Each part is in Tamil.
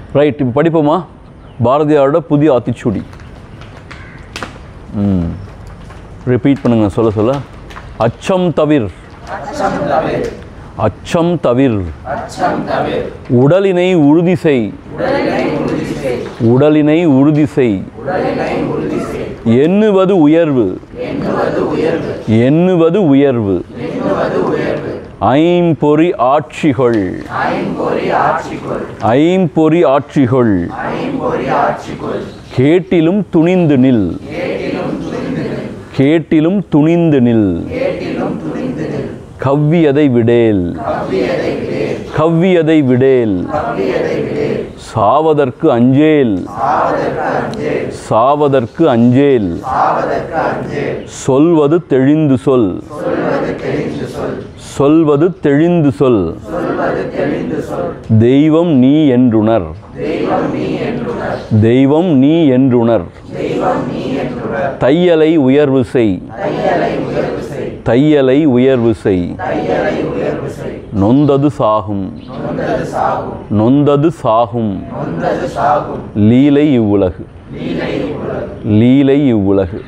ரைட் இப்போ படிப்போமா பாரதியாரோட புதிய ஆத்திச்சூடி ம் ரிப்பீட் பண்ணுங்க சொல்ல சொல்ல அச்சம் தவிர் அச்சம் தவிர் உடலினை உறுதி செய் உடலினை உறுதி செய் எண்ணுவது உயர்வு எண்ணுவது உயர்வு ஐம்பொறி ஆட்சிகள் ஐம்பொறி ஆட்சிகள் கேட்டிலும் துணிந்து நில் கேட்டிலும் துணிந்து நில் கவ்வியதை விடேல் கவ்வியதை விடேல் சாவதற்கு அஞ்சேல் சாவதற்கு அஞ்சேல் சொல்வது தெளிந்து சொல் சொல்வது தெளிந்து சொல் தெய்வம் நீ என்றுணர் தெய்வம் நீ என்றுணர் தையலை உயர்வு செய் தையலை உயர்வு செய் நொந்தது சாகும் நொந்தது சாகும் லீலை இவ்வுலகு லீலை இவ்வுலகு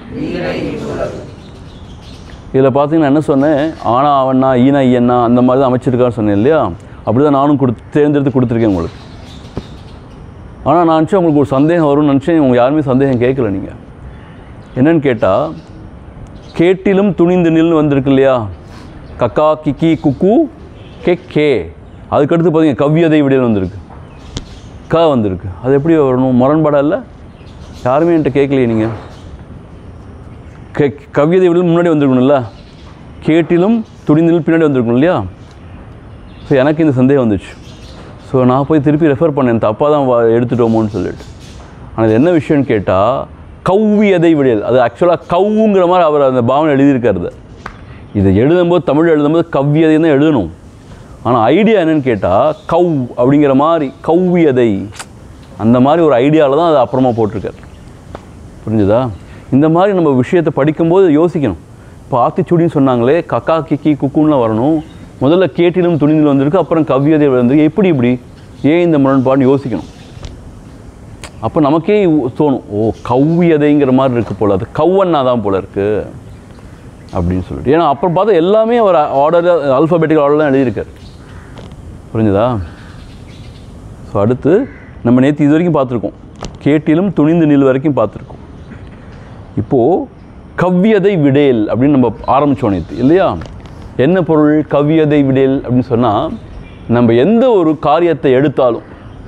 இதில் பார்த்தீங்கன்னா என்ன சொன்னேன் ஆனா அவனா ஈனா ஐயனா அந்த மாதிரி தான் அமைச்சிருக்கான்னு சொன்னேன் இல்லையா அப்படி தான் நானும் கொடு தேர்ந்தெடுத்து கொடுத்துருக்கேன் உங்களுக்கு ஆனால் நான் நினச்சேன் உங்களுக்கு ஒரு சந்தேகம் வரும்னு நினச்சேன் உங்கள் யாருமே சந்தேகம் கேட்கல நீங்கள் என்னன்னு கேட்டால் கேட்டிலும் துணிந்து நில்னு வந்திருக்கு இல்லையா கக்கா கிக்கி குக்கு கே கே அதுக்கடுத்து பார்த்தீங்க கவ்வியதை விடையில் வந்திருக்கு க வந்திருக்கு அது எப்படி வரணும் முரண்பாடா இல்லை யாருமே என்கிட்ட கேட்கலையே நீங்கள் கே கவ்வியதை விட முன்னாடி வந்திருக்கணும்ல கேட்டிலும் துணிந்திலும் பின்னாடி வந்திருக்கணும் இல்லையா ஸோ எனக்கு இந்த சந்தேகம் வந்துச்சு ஸோ நான் போய் திருப்பி ரெஃபர் பண்ணேன் தப்பாக தான் வா- எடுத்துட்டோமோன்னு சொல்லிட்டு ஆனால் இது என்ன விஷயம்னு கேட்டால் கவ்வியதை விடையல் அது ஆக்சுவலாக கவ்வுங்கிற மாதிரி அவர் அந்த பாவனை எழுதியிருக்காரு இதை எழுதும்போது தமிழ் எழுதும்போது கவ்வியதை தான் எழுதணும் ஆனால் ஐடியா என்னன்னு கேட்டால் கவ் அப்படிங்கிற மாதிரி கவ்வியதை அந்த மாதிரி ஒரு ஐடியாவில் தான் அதை அப்புறமா போட்டிருக்காரு புரிஞ்சுதா இந்த மாதிரி நம்ம விஷயத்தை படிக்கும்போது யோசிக்கணும் இப்போ ஆத்திச்சூடின்னு சொன்னாங்களே கக்கா கிக்கி குக்குன்னுலாம் வரணும் முதல்ல கேட்டிலும் துணிந்தில் வந்திருக்கு அப்புறம் கவ்வியதை வந்திருக்கு எப்படி இப்படி ஏன் இந்த முரண்பாடுன்னு யோசிக்கணும் அப்போ நமக்கே உ- தோணும் ஓ கவ்வியதைங்கிற மாதிரி இருக்குது போல அது கவ்வன்னா தான் போல இருக்குது அப்படின்னு சொல்லிட்டு ஏன்னா அப்புறம் பார்த்தா எல்லாமே அவர் ஆர்டர் ஆல்ஃபபெட்டிக்கல் ஆர்டர் தான் எழுதியிருக்காரு புரிஞ்சுதா ஸோ அடுத்து நம்ம நேற்று இது வரைக்கும் பார்த்துருக்கோம் கேட்டிலும் துணிந்து நில் வரைக்கும் பார்த்துருக்கோம் இப்போது கவ்வியதை விடேல் அப்படின்னு நம்ம ஆரம்பித்தோம் நேற்று இல்லையா என்ன பொருள் கவ்வியதை விடேல் அப்படின்னு சொன்னால் நம்ம எந்த ஒரு காரியத்தை எடுத்தாலும்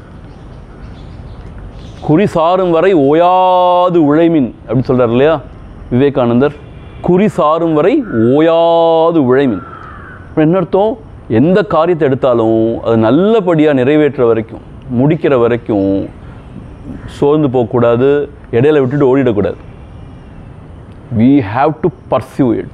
குறி சாரும் வரை ஓயாது உழைமின் அப்படின்னு சொல்றார் இல்லையா விவேகானந்தர் குறி சாரும் வரை ஓயாது உழைமின் அப்ப என்ன அர்த்தம் எந்த காரியத்தை எடுத்தாலும் அது நல்லபடியாக நிறைவேற்ற வரைக்கும் முடிக்கிற வரைக்கும் சோர்ந்து போகக்கூடாது இடையில விட்டுட்டு ஓடிடக்கூடாது we have to pursue it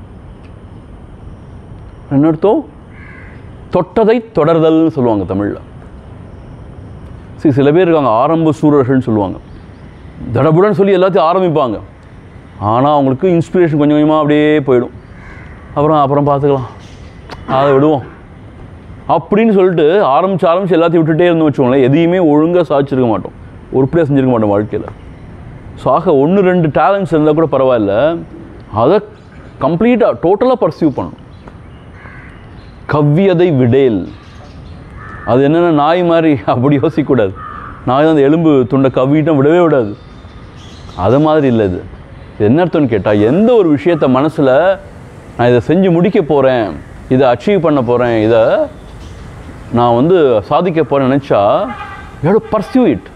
என்ன அர்த்தம் தொட்டதை தொடர்தல்னு சொல்லுவாங்க தமிழில் சரி சில பேர் இருக்காங்க ஆரம்ப சூரர்கள்னு சொல்லுவாங்க தடபுடன்னு சொல்லி எல்லாத்தையும் ஆரம்பிப்பாங்க ஆனால் அவங்களுக்கு இன்ஸ்பிரேஷன் கொஞ்சம் கொஞ்சமாக அப்படியே போயிடும் அப்புறம் அப்புறம் பார்த்துக்கலாம் அதை விடுவோம் அப்படின்னு சொல்லிட்டு ஆரம்பிச்சு ஆரம்பிச்சு எல்லாத்தையும் விட்டுட்டே இருந்து வச்சுக்கோங்களேன் எதையுமே ஒழுங்காக சாதிச்சிருக்க மாட்டோம் உருப்படியாக செஞ்சிருக்க மாட்டோம் வாழ்க்கையில் ஸோ ஆக ஒன்று ரெண்டு டேலண்ட்ஸ் இருந்தால் கூட பரவாயில்ல அதை கம்ப்ளீட்டாக டோட்டலாக பர்சியூ பண்ணணும் கவ்வியதை விடேல் அது என்னென்ன நாய் மாதிரி அப்படி யோசிக்கக்கூடாது நாய் தான் அந்த எலும்பு துண்டை கவ்விட்டும் விடவே விடாது அது மாதிரி இல்லை இது இது என்ன அர்த்தம்னு கேட்டால் எந்த ஒரு விஷயத்தை மனசில் நான் இதை செஞ்சு முடிக்க போகிறேன் இதை அச்சீவ் பண்ண போகிறேன் இதை நான் வந்து சாதிக்க போகிறேன்னு நினச்சா யூ பர்சியூ இட்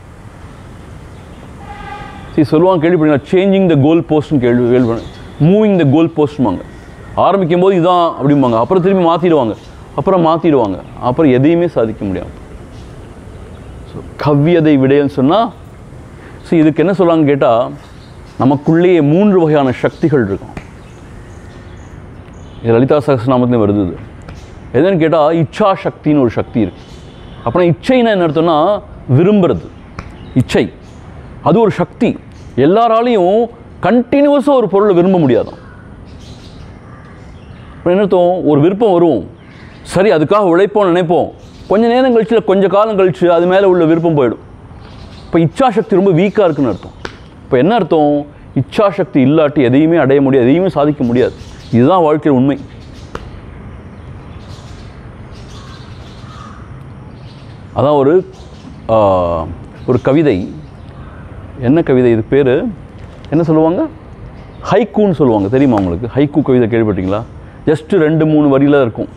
சரி சொல்லுவாங்க கேள்விப்பட்டீங்களா சேஞ்சிங் த கோல் போஸ்ட்னு கேள்வி கேள்வி மூவிங் த கோல் போஸ்ட்மாங்க ஆரம்பிக்கும் போது இதான் அப்படிம்பாங்க அப்புறம் திரும்பி மாற்றிடுவாங்க அப்புறம் மாற்றிடுவாங்க அப்புறம் எதையுமே சாதிக்க முடியாது ஸோ கவ்வியதை விடையன்னு சொன்னால் ஸோ இதுக்கு என்ன சொல்லுவாங்க கேட்டால் நமக்குள்ளேயே மூன்று வகையான சக்திகள் இருக்கும் இது லலிதா சகஸ்ரநாமத்துலேயும் வருது இது எதுன்னு கேட்டால் இச்சா சக்தின்னு ஒரு சக்தி இருக்கு அப்புறம் இச்சைன்னா என்ன அர்த்தம்னா விரும்புறது இச்சை அது ஒரு சக்தி எல்லாராலையும் கண்டினியூஸாக ஒரு பொருளை விரும்ப முடியாதான் அப்புறம் என்ன அர்த்தம் ஒரு விருப்பம் வரும் சரி அதுக்காக உழைப்போம் நினைப்போம் கொஞ்ச நேரம் கழிச்சு இல்ல கொஞ்ச காலம் கழிச்சு அது மேலே உள்ள விருப்பம் போயிடும் இப்போ இச்சாசக்தி ரொம்ப வீக்காக இருக்குன்னு அர்த்தம் இப்போ என்ன அர்த்தம் இச்சாசக்தி இல்லாட்டி எதையுமே அடைய முடியாது எதையுமே சாதிக்க முடியாது இதுதான் வாழ்க்கையில் உண்மை அதான் ஒரு ஆ, ஒரு கவிதை என்ன கவிதை இது பேர் என்ன சொல்லுவாங்க ஹைக்கூன்னு சொல்லுவாங்க தெரியுமா உங்களுக்கு ஹைக்கூ கவிதை கேள்விப்பட்டீங்களா ஜஸ்ட் ரெண்டு மூணு வரியில இருக்கும்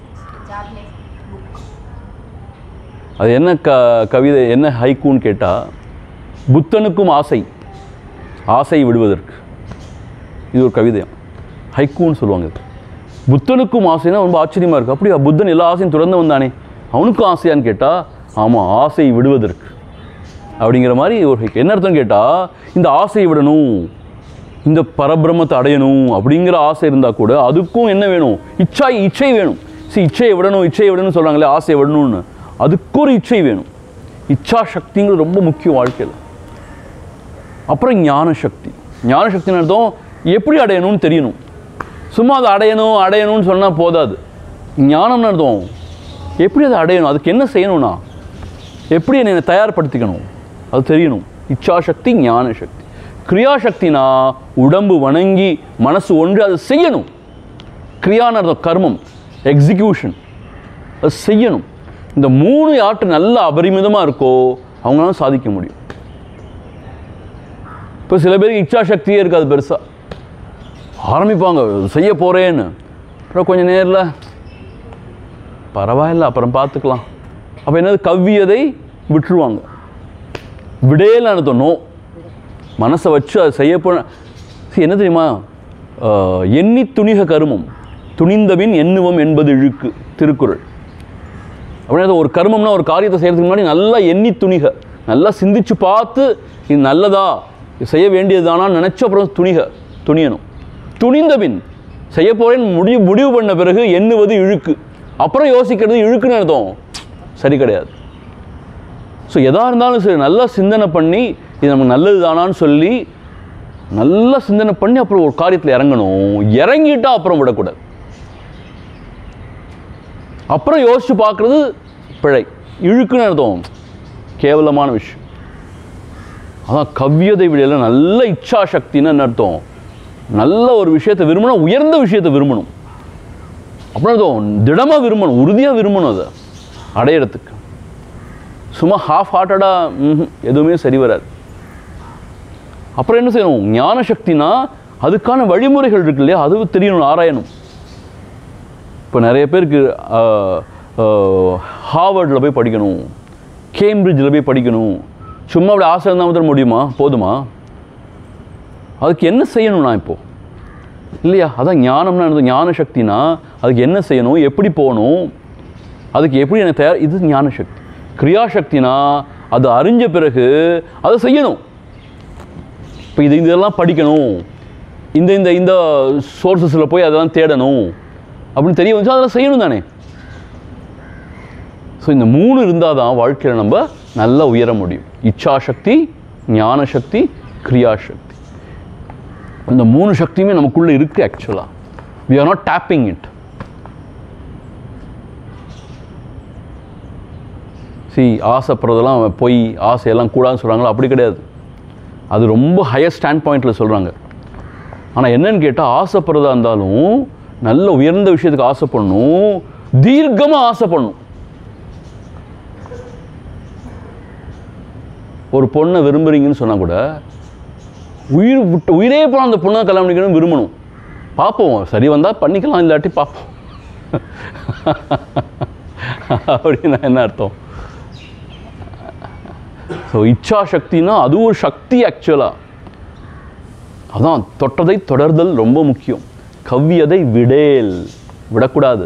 அது என்ன க கவிதை என்ன ஹைக்கூன்னு கேட்டால் புத்தனுக்கும் ஆசை ஆசை விடுவதற்கு இது ஒரு கவிதை ஹைக்கூன்னு சொல்லுவாங்க இது புத்தனுக்கும் ஆசைன்னா ரொம்ப ஆச்சரியமாக இருக்குது அப்படியா புத்தன் எல்லா ஆசையும் துறந்து வந்தானே அவனுக்கும் ஆசையான்னு கேட்டால் ஆமாம் ஆசை விடுவதற்கு அப்படிங்கிற மாதிரி ஒரு ஹைக்கூ. என்ன அர்த்தம் கேட்டால் இந்த ஆசையை விடணும் இந்த பரபிரம்மத்தை அடையணும் அப்படிங்கிற ஆசை இருந்தால் கூட அதுக்கும் என்ன வேணும் இச்சா இச்சை வேணும் சரி இச்சையை விடணும் இச்சையை விடணும்னு சொல்கிறாங்களே ஆசையை விடணும்னு அதுக்கும் ஒரு இச்சை வேணும் இச்சா சக்திங்கிறது ரொம்ப முக்கியம் வாழ்க்கையில் அப்புறம் ஞான சக்தி ஞான சக்தின்னு அர்த்தம் எப்படி அடையணும்னு தெரியணும் சும்மா அதை அடையணும் அடையணும்னு சொன்னால் போதாது ஞானம்னு அர்த்தம் எப்படி அதை அடையணும் அதுக்கு என்ன செய்யணும்னா எப்படி என்னை தயார்படுத்திக்கணும் அது தெரியணும் இச்சாசக்தி ஞான சக்தி கிரியாசக்தினா உடம்பு வணங்கி மனசு ஒன்று அதை செய்யணும் கிரியான அர்த்தம் கர்மம் எக்ஸிக்யூஷன் அது செய்யணும் இந்த மூணு யார்கிட்ட நல்ல அபரிமிதமாக இருக்கோ அவங்களால சாதிக்க முடியும் இப்போ சில பேருக்கு இச்சாசக்தியே இருக்காது பெருசாக ஆரம்பிப்பாங்க செய்ய போகிறேன்னு அப்புறம் கொஞ்சம் நேரில் பரவாயில்ல அப்புறம் பார்த்துக்கலாம் அப்போ என்னது கவ்வியதை விட்டுருவாங்க விடையல் அர்த்தம் நோ மனசை வச்சு அதை செய்ய போன see, என்ன தெரியுமா ஆஹ், எண்ணி துணிக கருமம் துணிந்தபின் எண்ணுவம் என்பது இழுக்கு திருக்குறள் அப்படின்னா ஒரு கர்மம்னா ஒரு காரியத்தை செய்கிறதுக்கு முன்னாடி நல்லா எண்ணி துணிக நல்லா சிந்திச்சு பார்த்து இது நல்லதா இது செய்ய வேண்டியதுதானான்னு நினச்ச அப்புறம் துணிக துணியணும் துணிந்த பின் செய்ய போறேன்னு முடிவு முடிவு பண்ண பிறகு எண்ணுவது இழுக்கு அப்புறம் யோசிக்கிறது இழுக்குன்னு அர்த்தம் சரி கிடையாது ஸோ எதாக இருந்தாலும் சரி நல்லா சிந்தனை பண்ணி இது நமக்கு நல்லது தானான்னு சொல்லி நல்லா சிந்தனை பண்ணி அப்புறம் ஒரு காரியத்தில் இறங்கணும் இறங்கிட்டா அப்புறம் விடக்கூடாது அப்புறம் யோசிச்சு பார்க்குறது பிழை இழுக்குன்னு அர்த்தம் கேவலமான விஷயம் அதான் கவ்யதை விடையில நல்ல இச்சா சக்தின்னு என்ன அர்த்தம் நல்ல ஒரு விஷயத்தை விரும்பணும் உயர்ந்த விஷயத்தை விரும்பணும் அப்புறம் அர்த்தம் திடமாக விரும்பணும் உறுதியாக விரும்பணும் அதை அடையிறதுக்கு சும்மா ஹாஃப் ஹார்ட்டடாக எதுவுமே சரி வராது அப்புறம் என்ன செய்யணும் ஞான சக்தினா அதுக்கான வழிமுறைகள் இருக்கு இல்லையா அது தெரியணும் ஆராயணும் இப்போ நிறைய பேருக்கு ஹார்வர்டில் போய் படிக்கணும் கேம்பிரிட்ஜில் போய் படிக்கணும் சும்மா அப்படி ஆசை இருந்தால் மாத்திரம் முடியுமா போதுமா அதுக்கு என்ன செய்யணும் நான் இப்போ இல்லையா அதான் ஞானம்னா என்னது ஞான சக்தினா அதுக்கு என்ன செய்யணும் எப்படி போகணும் அதுக்கு எப்படி எனக்கு தயார் இது ஞான சக்தி கிரியாசக்தினா அது அறிஞ்ச பிறகு அதை செய்யணும் இப்போ இது இதெல்லாம் படிக்கணும் இந்த இந்த இந்த சோர்சஸில் போய் அதெல்லாம் தேடணும் அப்படின்னு தெரிய வந்துச்சு அதெல்லாம் செய்யணும் தானே ஸோ இந்த மூணு இருந்தால் தான் வாழ்க்கையில் நம்ம நல்லா உயர முடியும் இச்சாசக்தி ஞான சக்தி கிரியாசக்தி இந்த மூணு சக்தியுமே நமக்குள்ளே இருக்குது ஆக்சுவலாக we are not tapping it see ஆசைப்படுறதெல்லாம் பொய் ஆசையெல்லாம் கூடாதுன்னு சொல்கிறாங்களா அப்படி கிடையாது அது ரொம்ப ஹையர் ஸ்டாண்ட் பாயிண்டில் சொல்கிறாங்க ஆனால் என்னன்னு கேட்டால் ஆசைப்படுறதா இருந்தாலும் நல்ல உயர்ந்த விஷயத்துக்கு ஆசைப்படணும் தீர்க்கமாக ஆசைப்படணும் ஒரு பொண்ணை விரும்புறீங்கன்னு சொன்னால் கூட உயிர் விட்டு உயிரே போனால் அந்த பொண்ணை கல்யாணம் பண்ணிக்கணும்னு விரும்பணும் பார்ப்போம் சரி வந்தால் பண்ணிக்கலாம் இல்லாட்டி பார்ப்போம் அப்படின்னா என்ன அர்த்தம் ஸோ இச்சா சக்தினா அது ஒரு சக்தி ஆக்சுவலாக அதான் தொட்டதை தொடர்தல் ரொம்ப முக்கியம் கவ்வியதை விடேல் விடக்கூடாது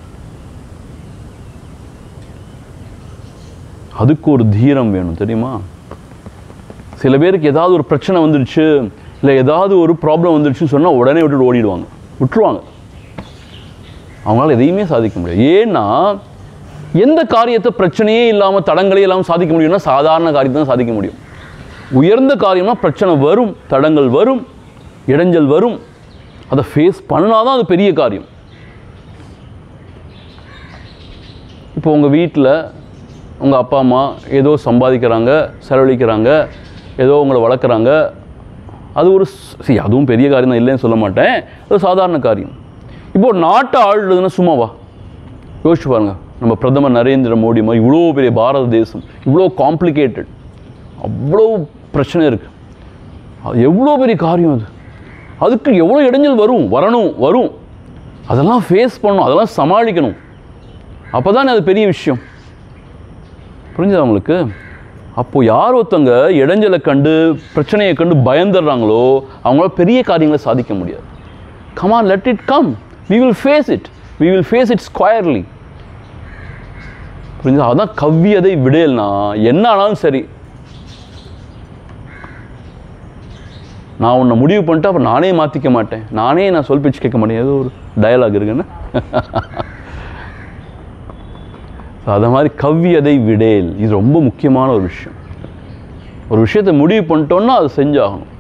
அதுக்கு ஒரு தீரம் வேணும் தெரியுமா சில பேருக்கு ஏதாவது ஒரு பிரச்சனை வந்துடுச்சு இல்லை ஏதாவது ஒரு ப்ராப்ளம் வந்துடுச்சுன்னு சொன்னால் உடனே விட்டுட்டு ஓடிடுவாங்க விட்டுருவாங்க அவங்களால எதையுமே சாதிக்க முடியாது ஏன்னா எந்த காரியத்தை பிரச்சனையே இல்லாமல் தடங்களே இல்லாமல் சாதிக்க முடியும்னா சாதாரண காரியத்தை தான் சாதிக்க முடியும் உயர்ந்த காரியம்னா பிரச்சனை வரும் தடங்கள் வரும் இடைஞ்சல் வரும் அதை ஃபேஸ் பண்ணாதான் அது பெரிய காரியம் இப்போ உங்கள் வீட்டில் உங்கள் அப்பா அம்மா ஏதோ சம்பாதிக்கிறாங்க செலவழிக்கிறாங்க ஏதோ உங்களை வளர்க்குறாங்க அது ஒரு சரி அதுவும் பெரிய காரியம் தான் இல்லைன்னு சொல்ல மாட்டேன் அது சாதாரண காரியம் இப்போ ஒரு நாட்டை ஆளுறதுன்னா சும்மாவா யோசிச்சு பாருங்க நம்ம பிரதமர் நரேந்திர மோடி மாதிரி இவ்வளோ பெரிய பாரத தேசம் இவ்வளோ காம்ப்ளிகேட்டட் அவ்வளோ பிரச்சனை இருக்குது அது எவ்வளோ பெரிய காரியம் அது அதுக்கு எவ்வளோ இடைஞ்சல் வரும் வரணும் வரும் அதெல்லாம் ஃபேஸ் பண்ணணும் அதெல்லாம் சமாளிக்கணும் அப்போ தானே அது பெரிய விஷயம் புரிஞ்சுதா உங்களுக்கு அப்போது யார் ஒருத்தங்க இடைஞ்சலை கண்டு பிரச்சனையை கண்டு பயந்துடுறாங்களோ அவங்களால பெரிய காரியங்களை சாதிக்க முடியாது come on let it come we will face it we will face it squarely புரிஞ்சுதா அதான் கவ்வியதை விடையல்னா என்ன ஆனாலும் சரி நான் உன்னை முடிவு பண்ணிட்டு அப்புறம் நானே மாற்றிக்க மாட்டேன் நானே நான் சொல் பேச்சு கேட்க மாட்டேன் ஏதோ ஒரு டயலாக் இருக்குன்னு அதை மாதிரி கவ்வியதை விடேல் இது ரொம்ப முக்கியமான ஒரு விஷயம் ஒரு விஷயத்தை முடிவு பண்ணிட்டோன்னா அது செஞ்சாகணும்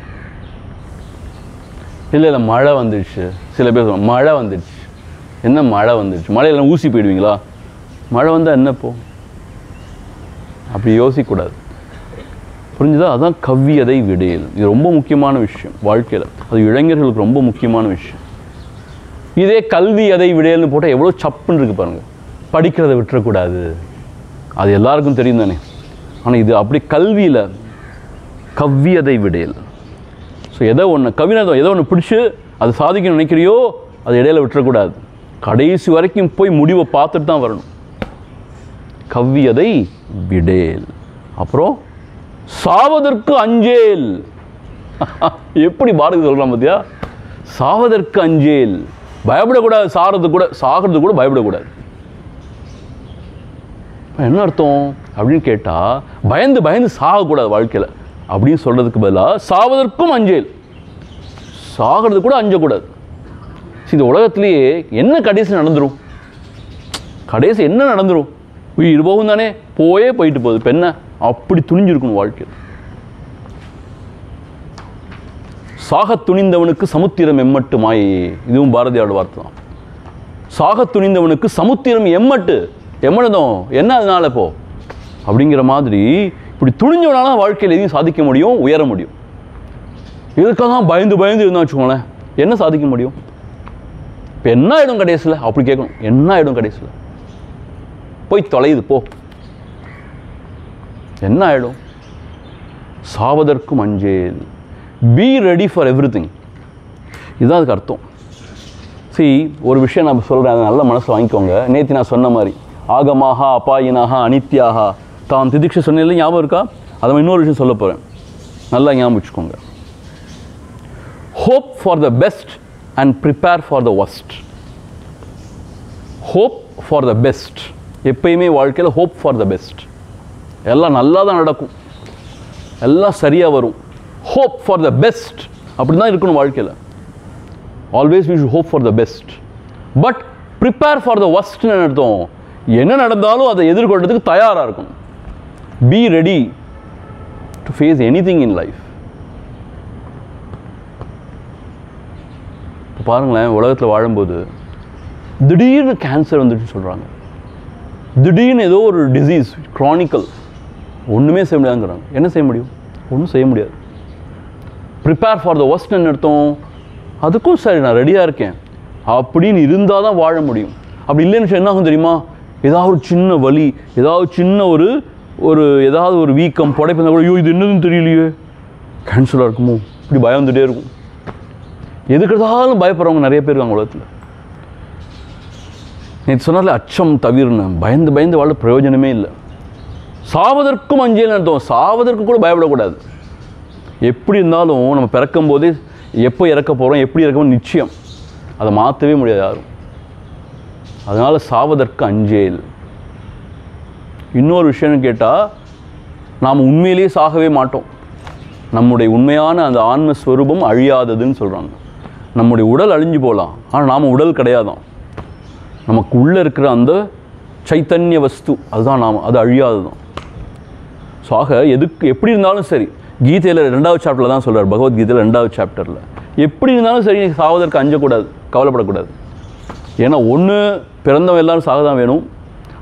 இல்லை இல்லை மழை வந்துடுச்சு சில பேர் சொல்லுவாங்க மழை வந்துடுச்சு என்ன மழை வந்துடுச்சு மழையில் ஊசி போயிடுவீங்களா மழை வந்தால் என்ன போ அப்படி யோசிக்கக்கூடாது புரிஞ்சுதா அதான் கவ்வியதை விடையல் இது ரொம்ப முக்கியமான விஷயம் வாழ்க்கையில் அது இளைஞர்களுக்கு ரொம்ப முக்கியமான விஷயம் இதே கல்வி அதை விடையல்னு போட்டால் எவ்வளோ சப்புன்னு இருக்கு பாருங்க படிக்கிறதை விட்டுறக்கூடாது அது எல்லாருக்கும் தெரியும் தானே ஆனால் இது அப்படி கல்வியில் கவ்வியதை விடையல் ஸோ எதோ ஒன்று கவினதம் ஏதோ ஒன்று பிடிச்சி அது சாதிக்கணும்னு நினைக்கிறியோ அது இடையில விட்டுறக்கூடாது கடைசி வரைக்கும் போய் முடிவை பார்த்துட்டு தான் வரணும் கவ்வியதை விடேல் அப்புறம் சாவதற்கு அஞ்சேல் எப்படி பாரதி சொல்கிறான் பார்த்தியா சாவதற்கு அஞ்சேல் பயப்படக்கூடாது சாகிறது கூட சாகிறது கூட பயப்படக்கூடாது என்ன அர்த்தம் அப்படின்னு கேட்டால் பயந்து பயந்து சாகக்கூடாது வாழ்க்கையில் அப்படின்னு சொல்கிறதுக்கு பதிலாக சாவதற்கும் அஞ்சேல் சாகிறது கூட அஞ்சக்கூடாது சரி, இந்த உலகத்திலேயே என்ன கடைசி நடந்துரும் கடைசி என்ன நடந்துரும் உயிர் போகும் தானே போயே போயிட்டு போகுது இப்போ என்ன அப்படி துணிஞ்சிருக்கணும் வாழ்க்கையில் சாகத் துணிந்தவனுக்கு சமுத்திரம் எம்மட்டு மாயை இதுவும் பாரதியோட வார்த்தை தான் சாகத் துணிந்தவனுக்கு சமுத்திரம் எம்மட்டு எம்மனதும் என்ன அதனால இப்போ அப்படிங்கிற மாதிரி இப்படி துணிஞ்சவனால தான் வாழ்க்கையில் எதையும் சாதிக்க முடியும் உயர முடியும் இதுக்காக தான் பயந்து பயந்து இருந்தா வச்சுக்கோங்களேன் என்ன சாதிக்க முடியும் இப்போ என்ன ஆகிடும் கடைசியில் அப்படி கேட்கணும் என்ன ஆகிடும் கடைசியில் போய் தொலையுது போ என்ன ஆகிடும் சாவதற்கும் அஞ்சேல் be ready for everything இதுதான் அதுக்கு அர்த்தம் see ஒரு விஷயம் நான் சொல்கிறேன் அதை நல்ல மனசில் வாங்கிக்கோங்க நேற்று நான் சொன்ன மாதிரி ஆகமாக அபாயினாக அனித்யாக தான் திதிக்ஷ சொன்னதில்ல ஞாபகம் இருக்கா அதை நான் இன்னொரு விஷயம் சொல்ல போகிறேன் நல்லா ஞாபகம் வச்சுக்கோங்க hope for the best and prepare for the worst hope for the best எப்பயுமே வாழ்க்கையில் ஹோப் ஃபார் த பெஸ்ட் எல்லாம் நல்லா தான் நடக்கும் எல்லாம் சரியாக வரும் ஹோப் ஃபார் த பெஸ்ட் அப்படி தான் இருக்கணும் வாழ்க்கையில் always we should hope for the best but prepare for the ஒஸ்ட்னு அர்த்தம் என்ன நடந்தாலும் அதை எதிர்கொள்றதுக்கு தயாராக இருக்கணும் be ready to face anything in life இப்போ பாருங்களேன் உலகத்தில் வாழும்போது திடீர்னு கேன்சர் வந்துட்டுன்னு சொல்கிறாங்க திடீர்னு ஏதோ ஒரு டிசீஸ் க்ரானிக்கல் ஒன்றுமே செய்ய முடியாதுங்கிறாங்க என்ன செய்ய முடியும் ஒன்றும் செய்ய முடியாது ப்ரிப்பேர் ஃபார் த ஒஸ்ட்னு அர்த்தம் அதுக்கும் சரி நான் ரெடியாக இருக்கேன் அப்படின்னு இருந்தால் தான் வாழ முடியும் அப்படி இல்லைன்னு சொன்னா என்ன ஆகும் தெரியுமா ஏதாவது ஒரு சின்ன வலி ஏதாவது சின்ன ஒரு ஒரு ஏதாவது ஒரு வீக்கம் புடைப்பு கூட ஐயோ இது என்னதுன்னு தெரியலையே கேன்சராக இருக்குமோ இப்படி பயம் வந்துட்டே இருக்கும் எதுக்கு எடுத்தாலும் பயப்படுறவங்க நிறைய பேர் இருக்காங்க உலகத்தில் நேற்று சொன்னால அச்சம் தவிர்னு பயந்து பயந்து வாழ பிரயோஜனமே இல்லை சாவதற்கும் அஞ்சேல் அர்த்தம் சாவதற்கு கூட பயப்படக்கூடாது எப்படி இருந்தாலும் நம்ம பிறக்கும் போதே எப்போ இறக்க போகிறோம் எப்படி இறக்கணும் நிச்சயம் அதை மாற்றவே முடியாது யாரும் அதனால் சாவதற்கு அஞ்சேல் இன்னொரு விஷயம்னு கேட்டால் நாம் உண்மையிலேயே சாகவே மாட்டோம் நம்முடைய உண்மையான அந்த ஆன்ம ஸ்வரூபம் அழியாததுன்னு சொல்கிறாங்க நம்முடைய உடல் அழிஞ்சு போகலாம் ஆனால் நாம் உடல் கிடையாதான் நமக்கு உள்ளே இருக்கிற அந்த சைத்தன்ய வஸ்து அதுதான் நாம் அது அழியாது தான் ஸோ ஆக எதுக்கு எப்படி இருந்தாலும் சரி கீதையில் ரெண்டாவது சாப்டரில் தான் சொல்கிறார் பகவத்கீதையில் ரெண்டாவது சாப்டரில் எப்படி இருந்தாலும் சரி சாவதற்கு அஞ்சக்கூடாது கவலைப்படக்கூடாது ஏன்னா ஒன்று பிறந்தவன் எல்லாரும் சாக தான் வேணும்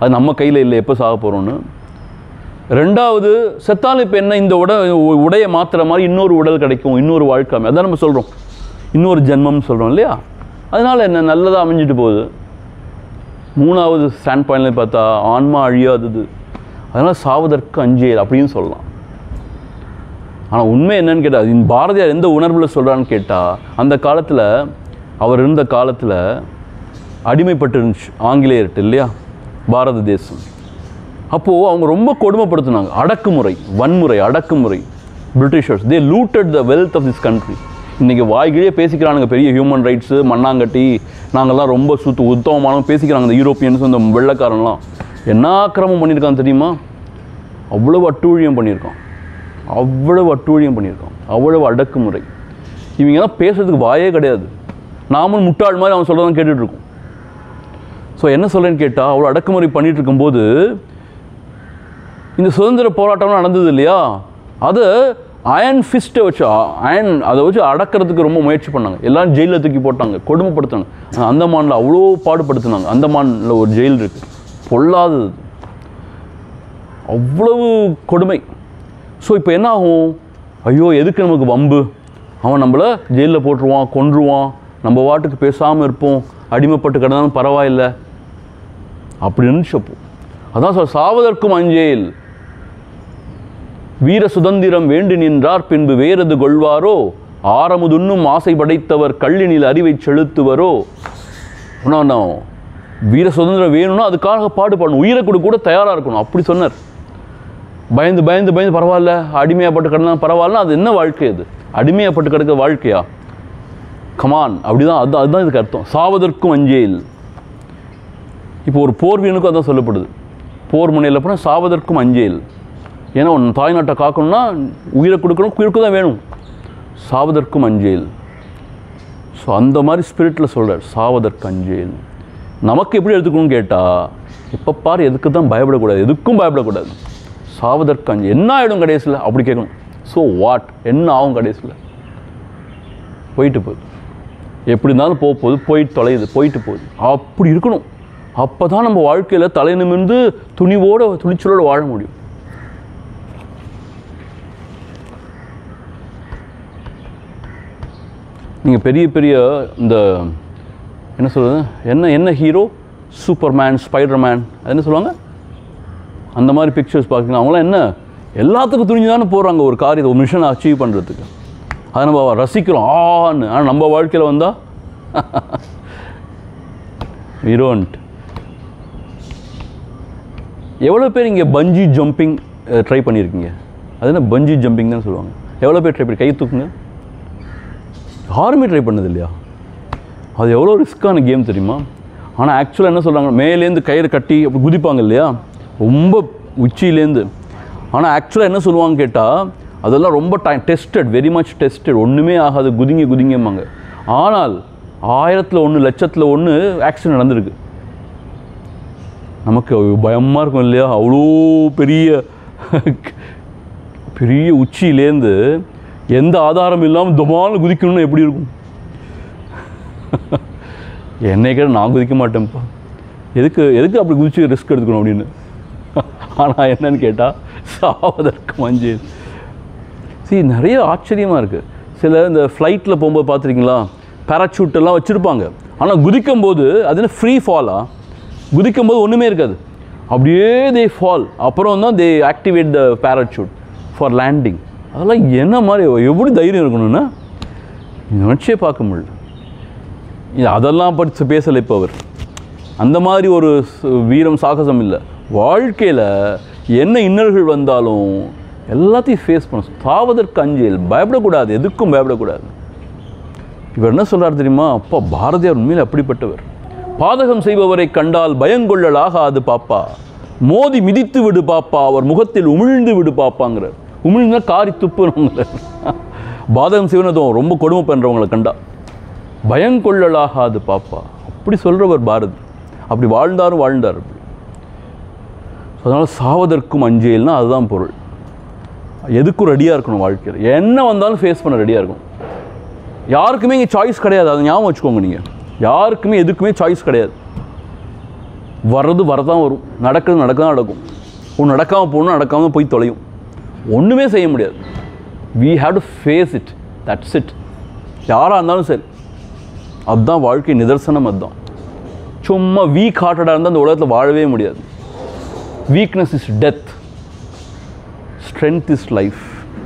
அது நம்ம கையில் இல்லை எப்போ சாக போகிறோன்னு ரெண்டாவது செத்தாலும் இப்போ என்ன இந்த உட உடையை மாற்றுற மாதிரி இன்னொரு உடல் கிடைக்கும் இன்னொரு வாழ்க்கை அமை- அதான் நம்ம சொல்கிறோம் இன்னொரு ஜென்மம்னு சொல்கிறோம் இல்லையா அதனால் என்ன நல்லதாக அமைஞ்சிட்டு போகுது மூணாவது ஸ்டாண்ட் பாயிண்ட்ல பார்த்தா ஆன்மா அழியாதது அதனால் சாவதற்கு அஞ்சேல் அப்படின்னு சொல்லலாம் ஆனால் உண்மை என்னன்னு கேட்டால் இந்த பாரதியார் எந்த உணர்வில் சொல்கிறான்னு கேட்டால் அந்த காலத்தில் அவர் இருந்த காலத்தில் அடிமைப்பட்டு இருந்துச்சு ஆங்கிலேயர்கிட்ட இல்லையா பாரத தேசம் அப்போது அவங்க ரொம்ப கொடுமைப்படுத்தினாங்க அடக்குமுறை வன்முறை அடக்குமுறை Britishers they looted the wealth of this country இன்றைக்கி வாய்கிழியே பேசிக்கிறானுங்க பெரிய ஹியூமன் ரைட்ஸு மண்ணாங்கட்டி நாங்கள்லாம் ரொம்ப சுத்து உத்தமமான பேசிக்கிறாங்க இந்த யூரோப்பியன்ஸ் இந்த வெள்ளைக்காரன்லாம் என்ன ஆக்கிரமம் பண்ணியிருக்கான் தெரியுமா அவ்வளவு அட்டூழியம் பண்ணியிருக்கான் அவ்வளவு அட்டூழியம் பண்ணியிருக்கான் அவ்வளவு அடக்குமுறை இவங்கெல்லாம் பேசுறதுக்கு வாயே கிடையாது நாமளும் முட்டாள் மாதிரி அவன் சொல்கிறதான் கேட்டுட்டு இருக்கோம் ஸோ என்ன சொல்கிறேன்னு கேட்டால் அவ்வளோ அடக்குமுறை பண்ணிட்டு இருக்கும்போது இந்த சுதந்திர போராட்டம்லாம் நடந்தது இல்லையா அது அயன் ஃபிஸ்ட்டை வச்சு அயன் அதை வச்சு அடக்கிறதுக்கு ரொம்ப முயற்சி பண்ணாங்க எல்லாரும் ஜெயிலில் தூக்கி போட்டாங்க கொடுமைப்படுத்தினாங்க ஆனா, அந்தமானில் அவ்வளோ பாடுபடுத்தினாங்க அந்தமானில் ஒரு ஜெயில் இருக்குது பொல்லாதது அவ்வளவு கொடுமை ஸோ இப்போ என்ன ஆகும் ஐயோ எதுக்கு நமக்கு வம்பு அவன் நம்மளை ஜெயிலில் போட்டுருவான் கொன்றுவான் நம்ம வாட்டுக்கு பேசாமல் இருப்போம் அடிமைப்பட்டு கிடந்தாலும் பரவாயில்லை அப்படி இருந்துச்சு அப்போ அதான் சார் சாவதற்கும் அஞ்சேல் வீர சுதந்திரம் வேண்டு நின்றார் பின்பு வேறது கொள்வாரோ ஆரமுதுண்ணும் ஆசை படைத்தவர் கள்ளினில் அறிவை செலுத்துவரோ நான் வீர சுதந்திரம் வேணும்னா அதுக்காக பாடுபடணும் உயிரை கூட கூட தயாராக இருக்கணும் அப்படி சொன்னார் பயந்து பயந்து பயந்து பரவாயில்ல அடிமையாப்பட்டு கிடந்தா பரவாயில்ல அது என்ன வாழ்க்கை அது அடிமையாப்பட்டு கிடக்க வாழ்க்கையா கமான் அப்படிதான் அதுதான் அதுதான் இதுக்கு அர்த்தம் சாவதற்கும் அஞ்சேல் இப்போ ஒரு போர் வீரனுக்கும் அதான் சொல்லப்படுது போர் முனையில் போனால் சாவதற்கும் அஞ்சேல் ஏன்னா உன் தாய்நாட்டை காக்கணும்னா உயிரை கொடுக்கணும் உயிருக்கு தான் வேணும் சாவதற்கும் அஞ்சேல் ஸோ அந்த மாதிரி ஸ்பிரிட்டில் சொல்கிறார் சாவதற்கு அஞ்சேல் நமக்கு எப்படி எடுத்துக்கணும்னு கேட்டால் எப்போ பாரு எதுக்கு தான் பயப்படக்கூடாது எதுக்கும் பயப்படக்கூடாது சாவதற்கு அஞ்சு என்ன ஆகிடும் கடைசியில் அப்படி கேட்கணும் ஸோ வாட் என்ன ஆகும் கடைசியில் போயிட்டு போகுது எப்படி இருந்தாலும் போக போகுது போயிட்டு தொலையுது போயிட்டு போகுது அப்படி இருக்கணும் அப்போ தான் நம்ம வாழ்க்கையில் தலை நிமிர்ந்து துணிவோட துணிச்சலோட வாழ முடியும் நீங்கள் பெரிய பெரிய இந்த என்ன சொல்கிறது என்ன என்ன ஹீரோ சூப்பர்மேன் ஸ்பைடர்மேன் அது என்ன சொல்லுவாங்க அந்த மாதிரி பிக்சர்ஸ் பார்க்குறீங்க அவங்களாம் என்ன எல்லாத்துக்கும் துணிஞ்சு தானே போகிறாங்க ஒரு காரியத்தை ஒரு மிஷனை அச்சீவ் பண்ணுறதுக்கு அதை நம்ம ரசிக்கிறோம் ஆன்னு ஆனால் நம்ம வாழ்க்கையில் வந்தால் விரோன்ட் எவ்வளோ பேர் இங்கே பஞ்சி ஜம்பிங் ட்ரை பண்ணியிருக்கீங்க அது என்ன பஞ்சி ஜம்பிங் தான் சொல்லுவாங்க எவ்வளோ பேர் ட்ரை பண்ணி கை தூக்குங்க யாருமே ட்ரை பண்ணது இல்லையா அது எவ்வளோ ரிஸ்க்கான கேம் தெரியுமா ஆனால் ஆக்சுவலாக என்ன சொல்கிறாங்க மேலேருந்து கயிறு கட்டி அப்படி குதிப்பாங்க இல்லையா ரொம்ப உச்சியிலேருந்து ஆனால் ஆக்சுவலாக என்ன சொல்லுவாங்க கேட்டால் அதெல்லாம் ரொம்ப time tested very much tested ஒன்றுமே ஆகாது குதிங்க குதிங்கம்பாங்க ஆனால் ஆயிரத்தில் ஒன்று லட்சத்தில் ஒன்று ஆக்சிடென்ட் நடந்திருக்கு நமக்கு பயமாக இருக்கும் இல்லையா அவ்வளோ பெரிய பெரிய உச்சியிலேருந்து எந்த ஆதாரம் இல்லாமல் துமான்னு குதிக்கணும்னு எப்படி இருக்கும் என்னை கேட்ட நான் குதிக்க மாட்டேன்ப்பா எதுக்கு எதுக்கு அப்படி குதிச்சு ரிஸ்க் எடுத்துக்கணும் அப்படின்னு ஆனால் என்னன்னு கேட்டால் சாவதற்கு மஞ்சள் see நிறைய ஆச்சரியமாக இருக்குது சில இந்த ஃப்ளைட்டில் போகும்போது பார்த்துருக்கீங்களா பேராசூட் எல்லாம் வச்சுருப்பாங்க ஆனால் குதிக்கும் போது அது என்ன ஃப்ரீ ஃபாலா குதிக்கும் போது ஒன்றுமே இருக்காது அப்படியே தே ஃபால் அப்புறம் தான் they activate the parachute for landing அதெல்லாம் என்ன மாதிரி எப்படி தைரியம் இருக்கணும்னா நினச்சே பார்க்க முடியல இது அதெல்லாம் படித்து பேசலை இப்போ அவர் அந்த மாதிரி ஒரு ச- வீரம் சாகசம் இல்லை வாழ்க்கையில் என்ன இன்னல்கள் வந்தாலும் எல்லாத்தையும் ஃபேஸ் பண்ண சாவதற்கு அஞ்சல் பயப்படக்கூடாது எதுக்கும் பயப்படக்கூடாது இவர் என்ன சொல்றார் தெரியுமா அப்பா பாரதியார் உண்மையில் அப்படிப்பட்டவர் பாதகம் செய்பவரை கண்டால் பயங்கொள்ளல் ஆகாது பாப்பா மோதி மிதித்து விடு பாப்பா அவர் முகத்தில் உமிழ்ந்து விடு பாப்பாங்கிறார் உமிழ்ந்தா காரி துப்புறவங்கள பாதகம் செய்வனதும் ரொம்ப கொடுமை பண்ணுறவங்களை கண்டா பயங்கொள்ளலாகாது பாப்பா அப்படி சொல்கிறவர் பாரதி அப்படி வாழ்ந்தாரும் வாழ்ந்தார் அப்படி அதனால் சாவதற்கும் அஞ்சேல்னா அதுதான் பொருள் எதுக்கும் ரெடியாக இருக்கணும் வாழ்க்கையில் என்ன வந்தாலும் ஃபேஸ் பண்ண ரெடியாக இருக்கணும் யாருக்குமே இங்கே சாய்ஸ் கிடையாது அதை ஞாபகம் வச்சுக்கோங்க நீங்கள் யாருக்குமே எதுக்குமே சாய்ஸ் கிடையாது வர்றது வரதான் வரும் நடக்கிறது நடக்க தான் நடக்கும் ஒன்று நடக்காமல் போகணும் நடக்காமல் போய் தொலையும் ஒன்றுமே செய்ய முடியாது we have to face it that's it யாராக இருந்தாலும் சரி அதுதான் வாழ்க்கை நிதர்சனம் அதுதான் சும்மா வீக் ஹார்ட்டடாக இருந்தால் அந்த உலகத்தில் வாழவே முடியாது weakness is death strength is life